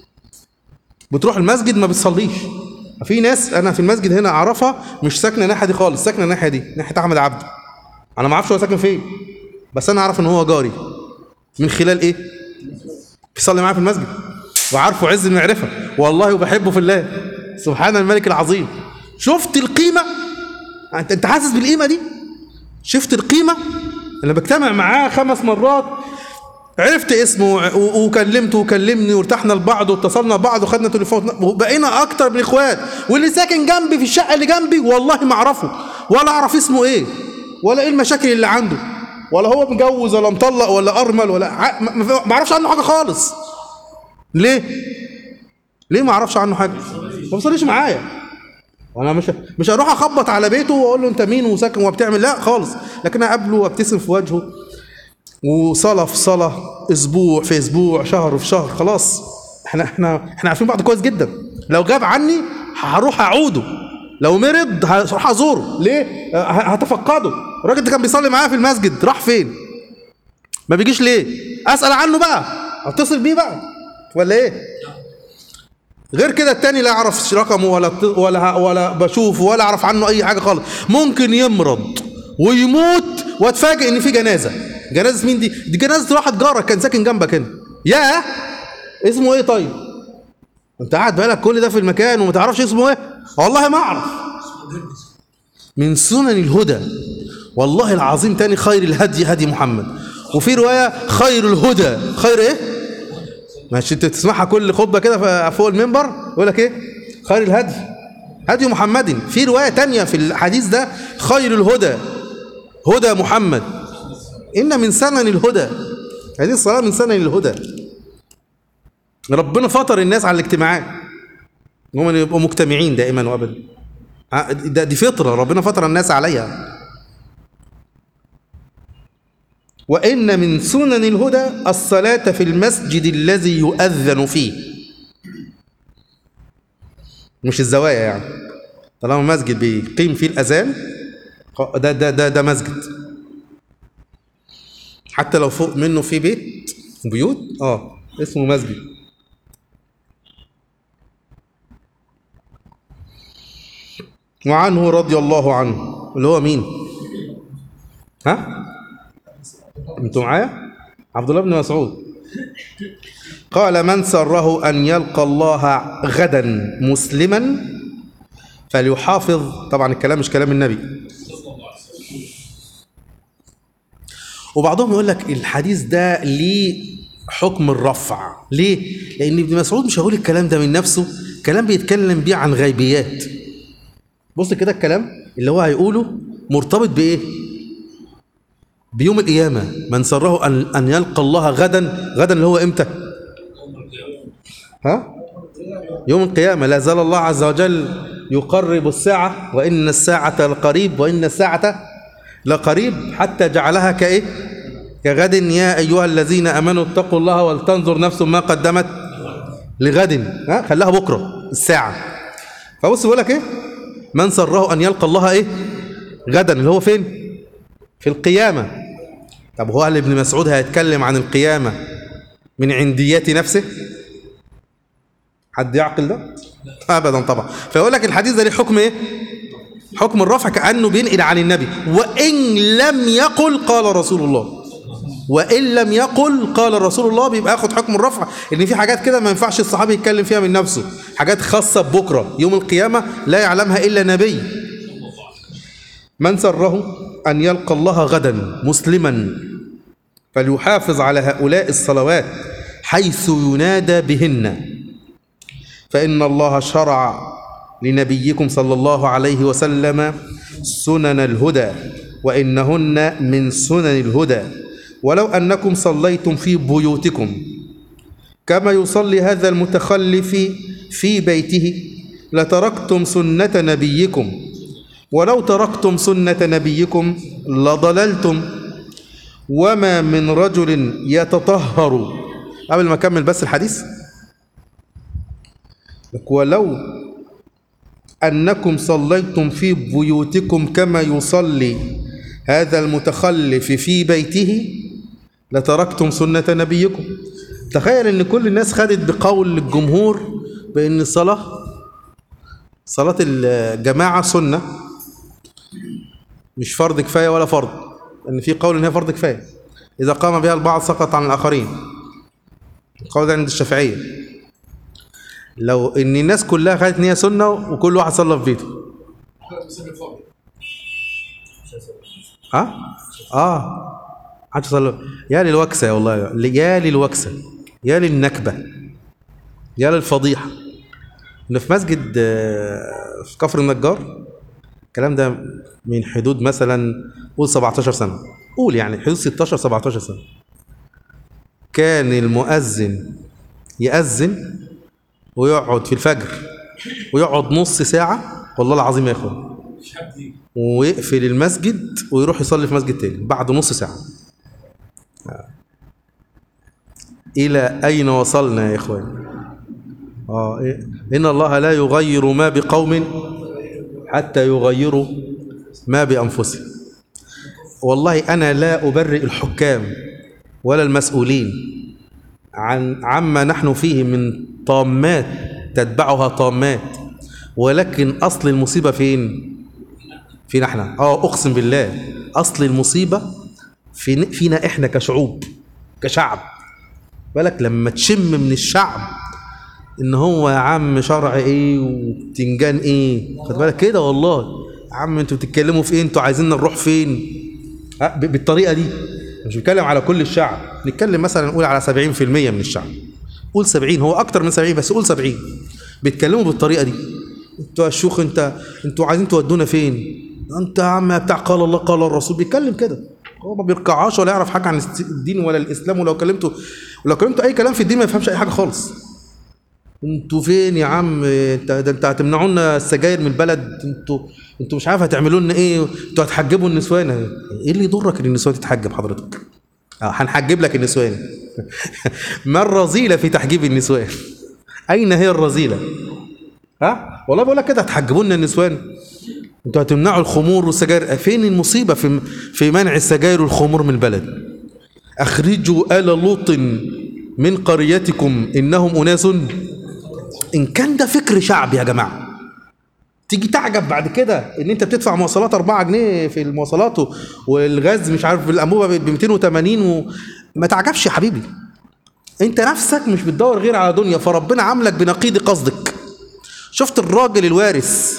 Speaker 1: بتروح المسجد ما بتصليش في ناس انا في المسجد هنا اعرفها مش ساكنه الناحيه دي خالص ساكنه الناحيه دي ناحيه احمد عبده انا ما اعرفش هو ساكن فين بس انا اعرف ان هو جاري من خلال ايه بيصلي معايا في المسجد وعارفه عز المعرفه والله وبحبه في الله سبحان الملك العظيم شفت القيمه انت انت حاسس بالقيمه دي شفت القيمه انا بجتمع معاه خمس مرات عرفت اسمه و- وكلمته وكلمني وارتحنا لبعض واتصلنا ببعض وخدنا تليفون وبقينا اكتر من اخوات واللي ساكن جنبي في الشقه اللي جنبي والله ما اعرفه ولا اعرف اسمه ايه ولا ايه المشاكل اللي عنده ولا هو متجوز ولا مطلق ولا ارمل ولا ع- ما ما اعرفش عنه حاجه خالص ليه ليه ما اعرفش عنه حاجه ما بيصليش معايا وانا مش مش هروح اخبط على بيته واقول له انت مين وساكن وبتعمل لا خالص لكن اقابله وابتسم في وجهه وصلاه في صلاه اسبوع في اسبوع شهر في شهر خلاص احنا احنا احنا عارفين بعض كويس جدا لو غاب عني هروح اعوده لو مرض هروح ازوره ليه ه- هتفقده الراجل ده كان بيصلي معايا في المسجد راح فين ما بيجيش ليه اسال عنه بقى اتصل بيه بقى ولا ايه غير كده التاني لا اعرف رقمه ولا بت- ولا ولا بشوفه ولا اعرف عنه اي حاجه خالص ممكن يمرض ويموت واتفاجئ ان في جنازه جنازه مين دي دي جنازه واحد جارك كان ساكن جنبك هنا يا اسمه ايه طيب انت قاعد بقالك كل ده في المكان وما تعرفش اسمه ايه والله ما اعرف من سنن الهدى والله العظيم تاني خير الهدي هدي محمد وفي روايه خير الهدى خير ايه ماشي انت تسمعها كل خطبه كده ف- فوق المنبر يقول لك ايه خير الهدي هدي محمد في روايه تانية في الحديث ده خير الهدى هدى محمد ان من سنن الهدى هذه الصلاه من سنن الهدى ربنا فطر الناس على الاجتماعات هم يبقوا مجتمعين دائما وابدا ع- ده دي فطره ربنا فطر الناس عليها وإن من سنن الهدى الصلاة في المسجد الذي يؤذن فيه مش الزوايا يعني طالما مسجد بيقيم فيه الأذان خ- ده ده ده ده مسجد حتى لو فوق منه في بيت بيوت اه اسمه مسجد وعنه رضي الله عنه اللي هو مين ها انتوا معايا عبد الله بن مسعود قال من سره ان يلقى الله غدا مسلما فليحافظ طبعا الكلام مش كلام النبي وبعضهم يقول لك الحديث ده ليه حكم الرفع ليه لان ابن مسعود مش هيقول الكلام ده من نفسه كلام بيتكلم بيه عن غيبيات بص كده الكلام اللي هو هيقوله مرتبط بايه بيوم القيامه من سره ان ان يلقى الله غدا غدا اللي هو امتى ها يوم القيامه لا زال الله عز وجل يقرب الساعه وان الساعه لقريب وان الساعه لقريب حتى جعلها كايه كغد يا ايها الذين امنوا اتقوا الله ولتنظر نفس ما قدمت لغد ها خلاها بكره الساعه فبص بيقول لك ايه من سره ان يلقى الله ايه غدا اللي هو فين في القيامه طب هو هل ابن مسعود هيتكلم عن القيامه من عنديات نفسه حد يعقل ده ابدا طبعا فيقول لك الحديث ده ليه حكم ايه حكم الرفع كانه بينقل عن النبي وان لم يقل قال رسول الله وان لم يقل قال رسول الله بيبقى ياخد حكم الرفع ان في حاجات كده ما ينفعش الصحابي يتكلم فيها من نفسه حاجات خاصه ببكره يوم القيامه لا يعلمها الا نبي من سره ان يلقى الله غدا مسلما فليحافظ على هؤلاء الصلوات حيث ينادى بهن فإن الله شرع لنبيكم صلى الله عليه وسلم سنن الهدى وإنهن من سنن الهدى ولو أنكم صليتم في بيوتكم كما يصلي هذا المتخلف في بيته لتركتم سنة نبيكم ولو تركتم سنة نبيكم لضللتم وما من رجل يتطهر قبل ما أكمل بس الحديث ولو أنكم صليتم في بيوتكم كما يصلي هذا المتخلف في بيته لتركتم سنة نبيكم تخيل ان كل الناس خدت بقول الجمهور بان الصلاة صلاة الجماعة سنة مش فرض كفاية ولا فرض ان في قول ان هي فرض كفاية اذا قام بها البعض سقط عن الاخرين القول ده عند الشافعية لو ان الناس كلها خدت ان هي سنة وكل واحد صلى في بيته
Speaker 2: مسجل فاضي
Speaker 1: ها اه حد صلى يا للوكسه والله يا للوكسه يا للنكبه يا للفضيحه ان في مسجد آه، في كفر النجار الكلام ده من حدود مثلا قول 17 سنه قول يعني حدود 16 17 سنه كان المؤذن يأذن ويقعد في الفجر ويقعد نص ساعه والله العظيم يا اخوان
Speaker 2: مش حد يجي
Speaker 1: ويقفل المسجد ويروح يصلي في مسجد تاني بعد نص ساعة إلى أين وصلنا يا إخوان آه إيه؟ إن الله لا يغير ما بقوم حتى يغيروا ما بأنفسهم والله أنا لا أبرئ الحكام ولا المسؤولين عن عما نحن فيه من طامات تتبعها طامات ولكن أصل المصيبة فين؟ فينا احنا اه اقسم بالله اصل المصيبه في فينا احنا كشعوب كشعب بالك لما تشم من الشعب ان هو يا عم شرع ايه وبتنجان ايه خد بالك كده والله يا عم انتوا بتتكلموا في ايه انتوا عايزيننا نروح فين ها، ب- بالطريقه دي مش بنتكلم على كل الشعب نتكلم مثلا نقول على 70% من الشعب قول 70 هو اكتر من 70 بس قول 70 بيتكلموا بالطريقه دي انتوا يا شيوخ انت انتوا عايزين تودونا فين انت يا عم بتاع قال الله قال الرسول بيتكلم كده هو ما بيركعش ولا يعرف حاجه عن الس- الدين ولا الاسلام ولو كلمته ولو كلمته اي كلام في الدين ما يفهمش اي حاجه خالص انتوا فين يا عم انت ده انت هتمنعوا لنا السجاير من البلد انتوا انتوا مش عارف هتعملوا لنا ايه انتوا هتحجبوا النسوان ايه اللي يضرك ان النسوان تتحجب حضرتك اه هنحجب لك النسوان ما الرذيله في تحجيب النسوان اين هي الرذيله ها والله بقول لك كده هتحجبوا لنا النسوان انتوا هتمنعوا الخمور والسجاير فين المصيبه في في منع السجاير والخمور من البلد اخرجوا ال لوط من قريتكم انهم اناس ان كان ده فكر شعبي يا جماعه تيجي تعجب بعد كده ان انت بتدفع مواصلات 4 جنيه في المواصلات و- والغاز مش عارف الانبوبه ب 280 و... ما تعجبش يا حبيبي انت نفسك مش بتدور غير على دنيا فربنا عاملك بنقيض قصدك شفت الراجل الوارث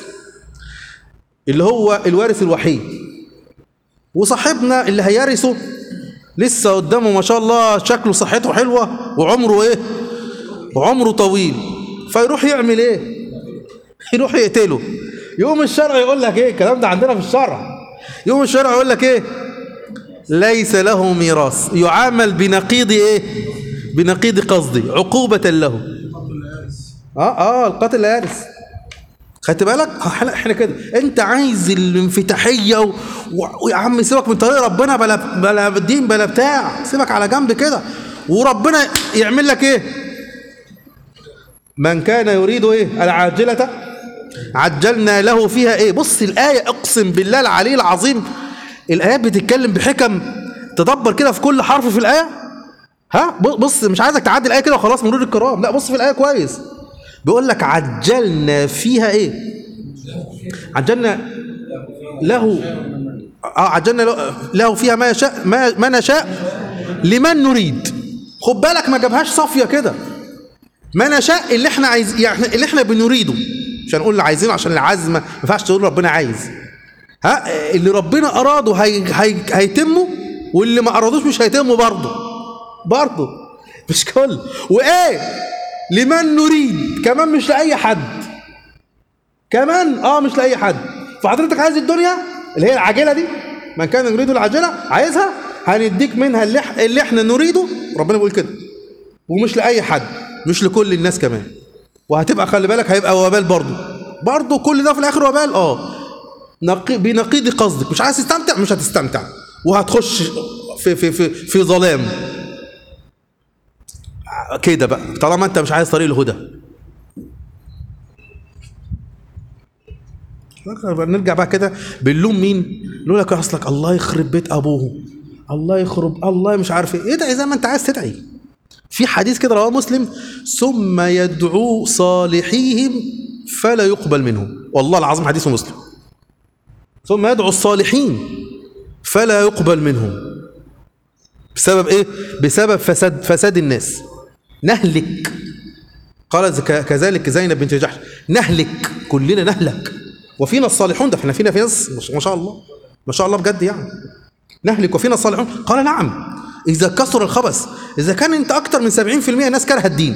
Speaker 1: اللي هو الوارث الوحيد وصاحبنا اللي هيرثه لسه قدامه ما شاء الله شكله صحته حلوة وعمره ايه وعمره طويل فيروح يعمل ايه يروح يقتله يقوم الشرع يقول لك ايه الكلام ده عندنا في الشرع يقوم الشرع يقول لك ايه ليس له ميراث يعامل بنقيض ايه بنقيض قصدي عقوبة له اه اه القاتل لا يرث خدت بالك احنا احنا كده انت عايز الانفتاحيه و... و... ويا عم سيبك من طريق ربنا بلا بلا دين بلا بتاع سيبك على جنب كده وربنا يعمل لك ايه من كان يريد ايه العاجله عجلنا له فيها ايه بص الايه اقسم بالله العلي العظيم الايات بتتكلم بحكم تدبر كده في كل حرف في الايه ها بص مش عايزك تعدي الايه كده وخلاص مرور الكرام لا بص في الايه كويس بيقول لك عجلنا فيها ايه عجلنا له اه عجلنا له- له فيها ما يشاء ما, ما نشاء لمن نريد خد بالك ما جابهاش صافيه كده ما نشاء اللي احنا عايز يعني اللي احنا بنريده مش هنقول اللي عايزينه عشان العزم ما ينفعش تقول ربنا عايز ها اللي ربنا اراده هي هي هيتمه واللي ما ارادوش مش هيتمه برضه برضه مش كل وايه لمن نريد كمان مش لاي حد كمان اه مش لاي حد فحضرتك عايز الدنيا اللي هي العاجله دي من كان يريد العاجله عايزها هنديك منها اللي, إح- اللي احنا نريده ربنا بيقول كده ومش لاي حد مش لكل الناس كمان وهتبقى خلي بالك هيبقى وبال برضه برضه كل ده في الاخر وبال اه نقي بنقيض قصدك مش عايز تستمتع مش هتستمتع وهتخش في في في في ظلام كده بقى طالما انت مش عايز طريق الهدى نرجع بقى كده بنلوم مين نقول لك اصلك الله يخرب بيت ابوه الله يخرب الله مش عارف ايه ادعي زي ما انت عايز تدعي في حديث كده رواه مسلم ثم يدعو صالحيهم فلا يقبل منهم والله العظيم حديث مسلم ثم يدعو الصالحين فلا يقبل منهم بسبب ايه بسبب فساد فساد الناس نهلك قال ك- كذلك زينب بنت جحش نهلك كلنا نهلك وفينا الصالحون ده احنا فينا في ناس ما شاء الله ما شاء الله بجد يعني نهلك وفينا الصالحون قال نعم اذا كثر الخبث اذا كان انت اكتر من 70% ناس كره الدين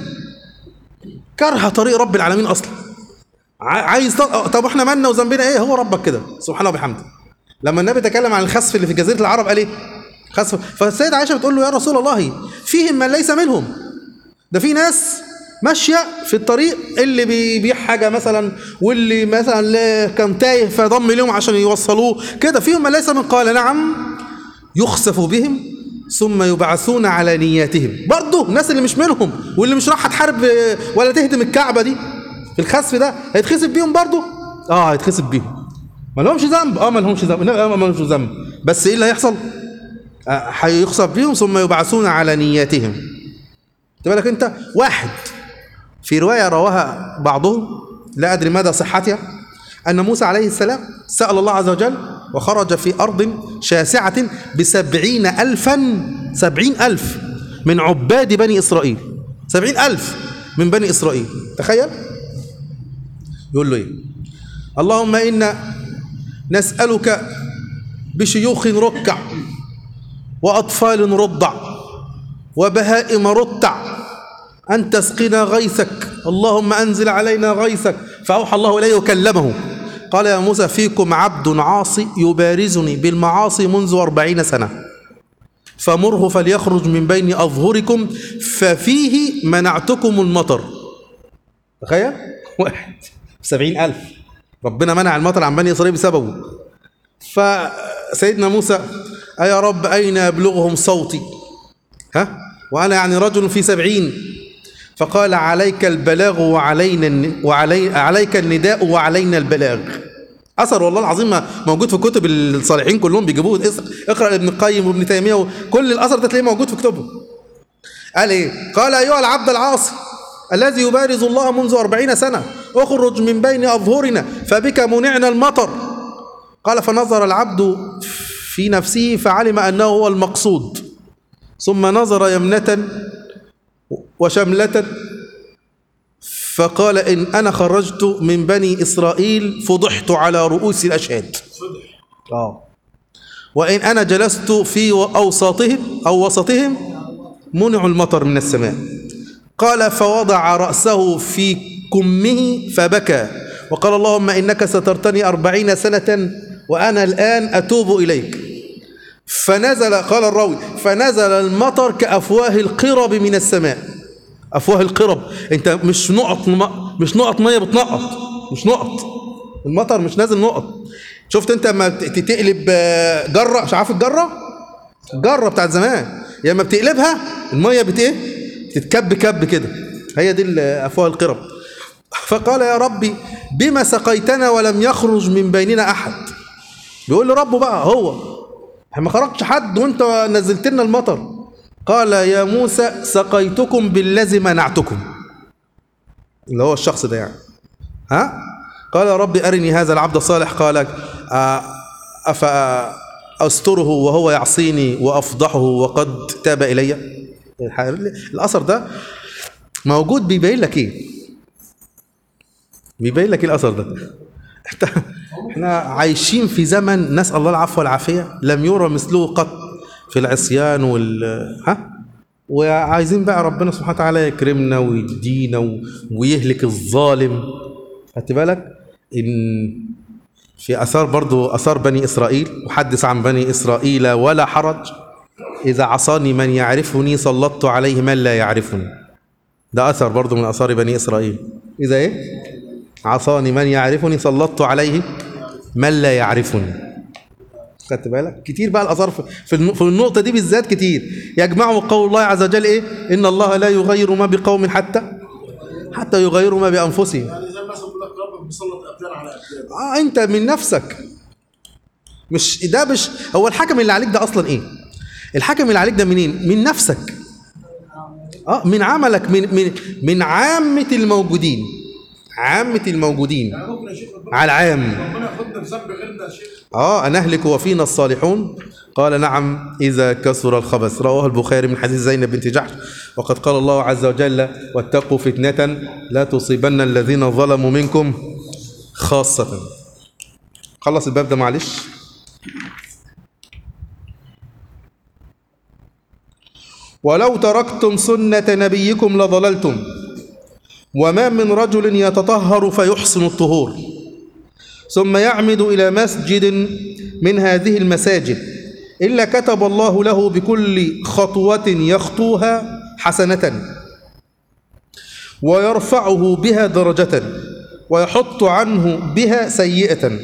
Speaker 1: كره طريق رب العالمين اصلا ع- عايز ط- طب احنا مالنا وذنبنا ايه هو ربك كده سبحانه وبحمده لما النبي تكلم عن الخسف اللي في جزيره العرب قال ايه خسف فالسيدة عائشه بتقول له يا رسول الله فيهم من ليس منهم ده في ناس ماشيه في الطريق اللي بيبيع حاجه مثلا واللي مثلا لا- كان تايه فضم لهم عشان يوصلوه كده فيهم من ليس من قال نعم يخسف بهم ثم يبعثون على نياتهم برضه الناس اللي مش منهم واللي مش راح تحارب آه، ولا تهدم الكعبه دي في الخسف ده هيتخسف بيهم برضه اه هيتخسف بيهم ما لهمش ذنب اه ما لهمش ذنب لا، ما لهمش ذنب بس ايه اللي هيحصل آه، هيخسف بيهم ثم يبعثون على نياتهم خد بالك انت واحد في روايه رواها بعضهم لا ادري مدى صحتها ان موسى عليه السلام سال الله عز وجل وخرج في ارض شاسعه بسبعين الفا سبعين الف من عباد بني اسرائيل سبعين الف من بني اسرائيل تخيل يقول له ايه اللهم انا نسالك بشيوخ ركع واطفال رضع وبهائم رتع أن تسقنا غيثك اللهم أنزل علينا غيثك فأوحى الله إليه وكلمه قال يا موسى فيكم عبد عاصي يبارزني بالمعاصي منذ أربعين سنة فمره فليخرج من بين أظهركم ففيه منعتكم المطر تخيل واحد سبعين ألف ربنا منع المطر عن بني إسرائيل بسببه فسيدنا موسى أيا رب أين يبلغهم صوتي ها وأنا يعني رجل في سبعين فقال عليك البلاغ وعلينا الن- وعلي عليك النداء وعلينا البلاغ أثر والله العظيم ما- موجود في كتب الصالحين كلهم بيجيبوه اس- اقرأ ابن القيم وابن تيمية وكل الأثر ده تلاقيه موجود في كتبهم قال إيه قال أيها العبد العاصي الذي يبارز الله منذ أربعين سنة اخرج من بين أظهرنا فبك منعنا المطر قال فنظر العبد في نفسه فعلم أنه هو المقصود ثم نظر يمنة وشملة فقال إن أنا خرجت من بني إسرائيل فضحت على رؤوس الأشهاد آه وإن أنا جلست في أوساطهم أو وسطهم منعوا المطر من السماء قال فوضع رأسه في كمه فبكى وقال اللهم إنك سترتني أربعين سنة وأنا الآن أتوب إليك فنزل قال الراوي فنزل المطر كأفواه القرب من السماء أفواه القرب أنت مش نقط م- مش نقط مية بتنقط مش نقط المطر مش نازل نقط شفت أنت لما ت- تقلب آه، جرة مش عارف الجرة جرة بتاعت زمان يا اما بتقلبها المية بت ايه بتتكب كب كده هي دي ال- أفواه القرب فقال يا ربي بما سقيتنا ولم يخرج من بيننا أحد بيقول لربه بقى هو احنا ما خرجش حد وانت نزلت لنا المطر قال يا موسى سقيتكم بالذي منعتكم اللي هو الشخص ده يعني ها قال يا رب أرني هذا العبد الصالح قال آه، أفأستره وهو يعصيني وأفضحه وقد تاب إلي الح- الأثر ده موجود بيبين لك إيه بيبين لك إيه الأثر ده إحنا- احنا عايشين في زمن نسأل الله العفو والعافية لم يرى مثله قط في العصيان وال ها وعايزين بقى ربنا سبحانه وتعالى يكرمنا ويدينا و- ويهلك الظالم خدت بالك ان في اثار برضو اثار بني اسرائيل وحدث عن بني اسرائيل ولا حرج اذا عصاني من يعرفني سلطت عليه من لا يعرفني ده اثر برضو من اثار بني اسرائيل اذا ايه عصاني من يعرفني سلطت عليه من لا يعرفني خدت بالك كتير بقى الاثار في- في الن- في النقطه دي بالذات كتير يجمعوا قول الله عز وجل ايه ان الله لا يغير ما بقوم حتى حتى يغيروا ما بانفسهم
Speaker 2: يعني زي مثلا بيقول لك ربك بيسلط ابدان على ابدان
Speaker 1: اه انت من نفسك مش ده مش هو الحكم اللي عليك ده اصلا ايه الحكم اللي عليك ده منين من نفسك اه من عملك من من من عامه الموجودين عامه الموجودين
Speaker 2: يعني ممكن يا شيخ ربنا
Speaker 1: على العام
Speaker 2: ربنا ياخدنا بذنب غيرنا يا شيخ
Speaker 1: اه أنهلك وفينا الصالحون قال نعم إذا كثر الخبث رواه البخاري من حديث زينب بنت جحش وقد قال الله عز وجل واتقوا فتنة لا تصيبن الذين ظلموا منكم خاصة خلص الباب ده معلش ولو تركتم سنة نبيكم لضللتم وما من رجل يتطهر فيحسن الطهور ثم يعمد إلى مسجد من هذه المساجد إلا كتب الله له بكل خطوة يخطوها حسنة ويرفعه بها درجة ويحط عنه بها سيئة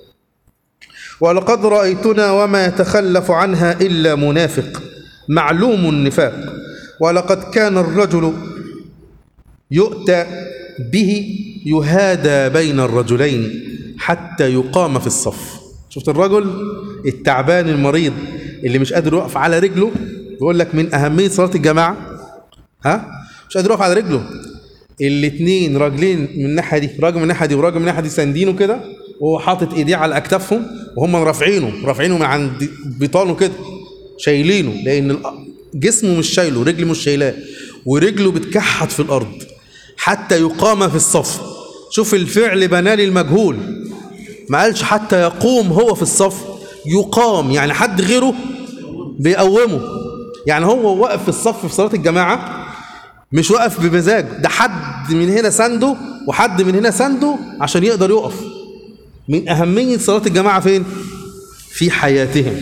Speaker 1: ولقد رأيتنا وما يتخلف عنها إلا منافق معلوم النفاق ولقد كان الرجل يؤتى به يهادى بين الرجلين حتى يقام في الصف شفت الرجل التعبان المريض اللي مش قادر يقف على رجله بيقول لك من أهمية صلاة الجماعة ها مش قادر يقف على رجله الاتنين راجلين من الناحية دي راجل من الناحية دي وراجل من الناحية دي ساندينه كده وهو حاطط ايديه على اكتافهم وهم رافعينه رافعينه من عند بطانه كده شايلينه لان الأ- جسمه مش شايله رجله مش شايلاه ورجله بتكحت في الارض حتى يقام في الصف شوف الفعل بنالي المجهول ما قالش حتى يقوم هو في الصف يقام يعني حد غيره بيقومه يعني هو واقف في الصف في صلاة الجماعة مش واقف بمزاج ده حد من هنا سنده وحد من هنا سنده عشان يقدر يقف من أهمية صلاة الجماعة فين؟ في حياتهم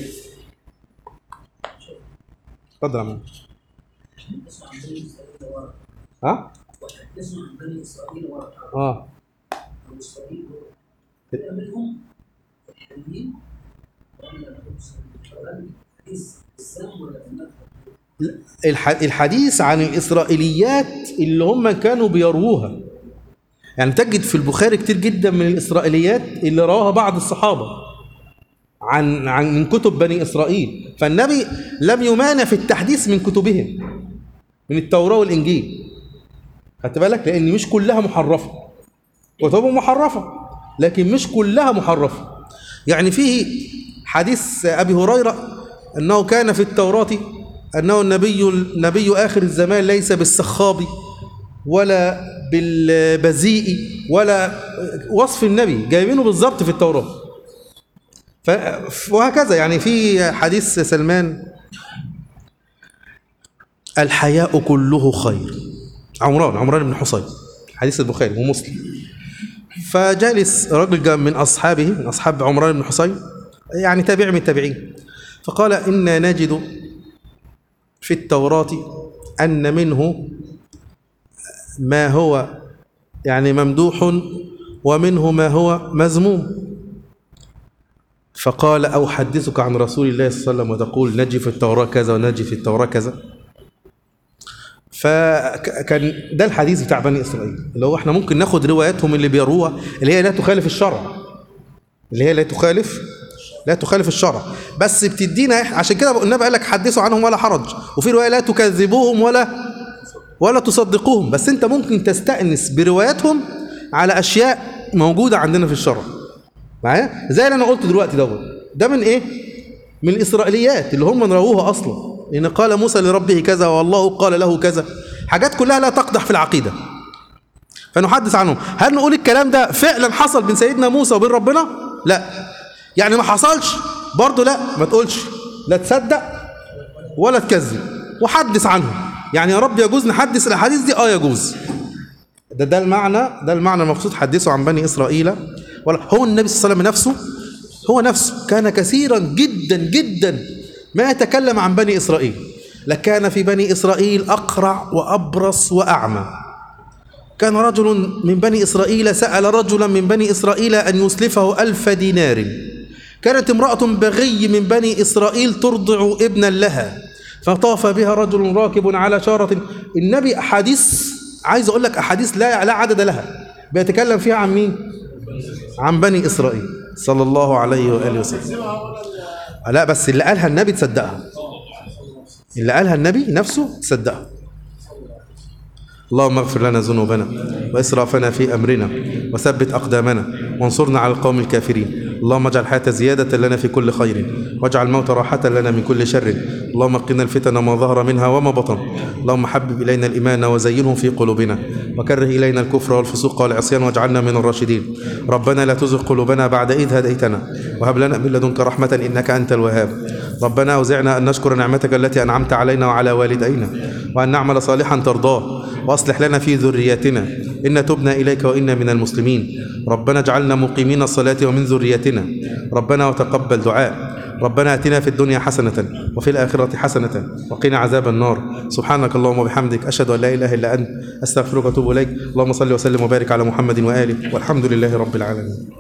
Speaker 1: اتفضل يا عم
Speaker 3: تسمع عن بني اسرائيل ورا
Speaker 1: ها؟
Speaker 3: تسمع عن بني اسرائيل ورا
Speaker 1: اه
Speaker 3: بني اسرائيل ورا منهم الحلوين ولا لهم سنة حديث السام ولا النفع
Speaker 1: الح- الحديث عن الإسرائيليات اللي هم كانوا بيروها يعني تجد في البخاري كتير جدا من الإسرائيليات اللي رواها بعض الصحابة عن عن من كتب بني إسرائيل فالنبي لم يمانع في التحديث من كتبهم من التوراة والإنجيل خدت بالك لأن مش كلها محرفة كتبهم محرفة لكن مش كلها محرفة يعني فيه حديث أبي هريرة أنه كان في التوراة أنه النبي النبي آخر الزمان ليس بالسخاب ولا بالبذيء ولا وصف النبي جايبينه بالظبط في التوراة ف- وهكذا يعني في حديث سلمان الحياء كله خير عمران عمران بن حصين حديث البخاري ومسلم فجالس رجل جاء من أصحابه من أصحاب عمران بن حصين يعني تابع من التابعين فقال إنا نجد في التوراة أن منه ما هو يعني ممدوح ومنه ما هو مذموم فقال أو حدثك عن رسول الله صلى الله عليه وسلم وتقول نجي في التوراة كذا ونجي في التوراة كذا فكان ده الحديث بتاع بني إسرائيل اللي هو احنا ممكن ناخد رواياتهم اللي بيروها اللي هي لا تخالف الشرع اللي هي لا تخالف لا تخالف الشرع بس بتدينا عشان كده النبي قال لك حدثوا عنهم ولا حرج وفي روايه لا تكذبوهم ولا ولا تصدقوهم بس انت ممكن تستأنس برواياتهم على اشياء موجوده عندنا في الشرع معايا زي اللي انا قلت دلوقتي دوت ده من ايه من الاسرائيليات اللي هم رووها اصلا لان قال موسى لربه كذا والله قال له كذا حاجات كلها لا تقدح في العقيده فنحدث عنهم هل نقول الكلام ده فعلا حصل بين سيدنا موسى وبين ربنا لا يعني ما حصلش برضه لا ما تقولش لا تصدق ولا تكذب وحدث عنه يعني يا رب يجوز نحدث الاحاديث دي اه يجوز ده ده المعنى ده المعنى المقصود حدثوا عن بني اسرائيل ولا هو النبي صلى الله عليه وسلم نفسه هو نفسه كان كثيرا جدا جدا ما يتكلم عن بني اسرائيل لكان في بني اسرائيل اقرع وابرص واعمى كان رجل من بني إسرائيل سأل رجلا من بني إسرائيل أن يسلفه ألف دينار كانت امرأة بغي من بني إسرائيل ترضع ابنا لها فطاف بها رجل راكب على شارة النبي أحاديث عايز أقول لك أحاديث لا لا عدد لها بيتكلم فيها عن مين؟ عن بني إسرائيل صلى الله عليه وآله وسلم لا بس اللي قالها النبي تصدقها اللي قالها النبي نفسه تصدقها اللهم اغفر لنا ذنوبنا وإسرافنا في أمرنا وثبت أقدامنا وانصرنا على القوم الكافرين اللهم اجعل الحياة زيادة لنا في كل خير واجعل الموت راحة لنا من كل شر اللهم قنا الفتن ما ظهر منها وما بطن اللهم حبب إلينا الإيمان وزينه في قلوبنا وكره إلينا الكفر والفسوق والعصيان واجعلنا من الراشدين ربنا لا تزغ قلوبنا بعد إذ هديتنا وهب لنا من لدنك رحمة إنك أنت الوهاب ربنا أوزعنا أن نشكر نعمتك التي أنعمت علينا وعلى والدينا وأن نعمل صالحا ترضاه وأصلح لنا في ذرياتنا إن تبنا إليك وإنا من المسلمين ربنا اجعلنا مقيمين الصلاة ومن ذريتنا ربنا وتقبل دعاء ربنا اتنا في الدنيا حسنة وفي الآخرة حسنة وقنا عذاب النار سبحانك اللهم وبحمدك أشهد أن لا إله إلا أنت أستغفرك وأتوب إليك اللهم صل وسلم وبارك على محمد وآله والحمد لله رب العالمين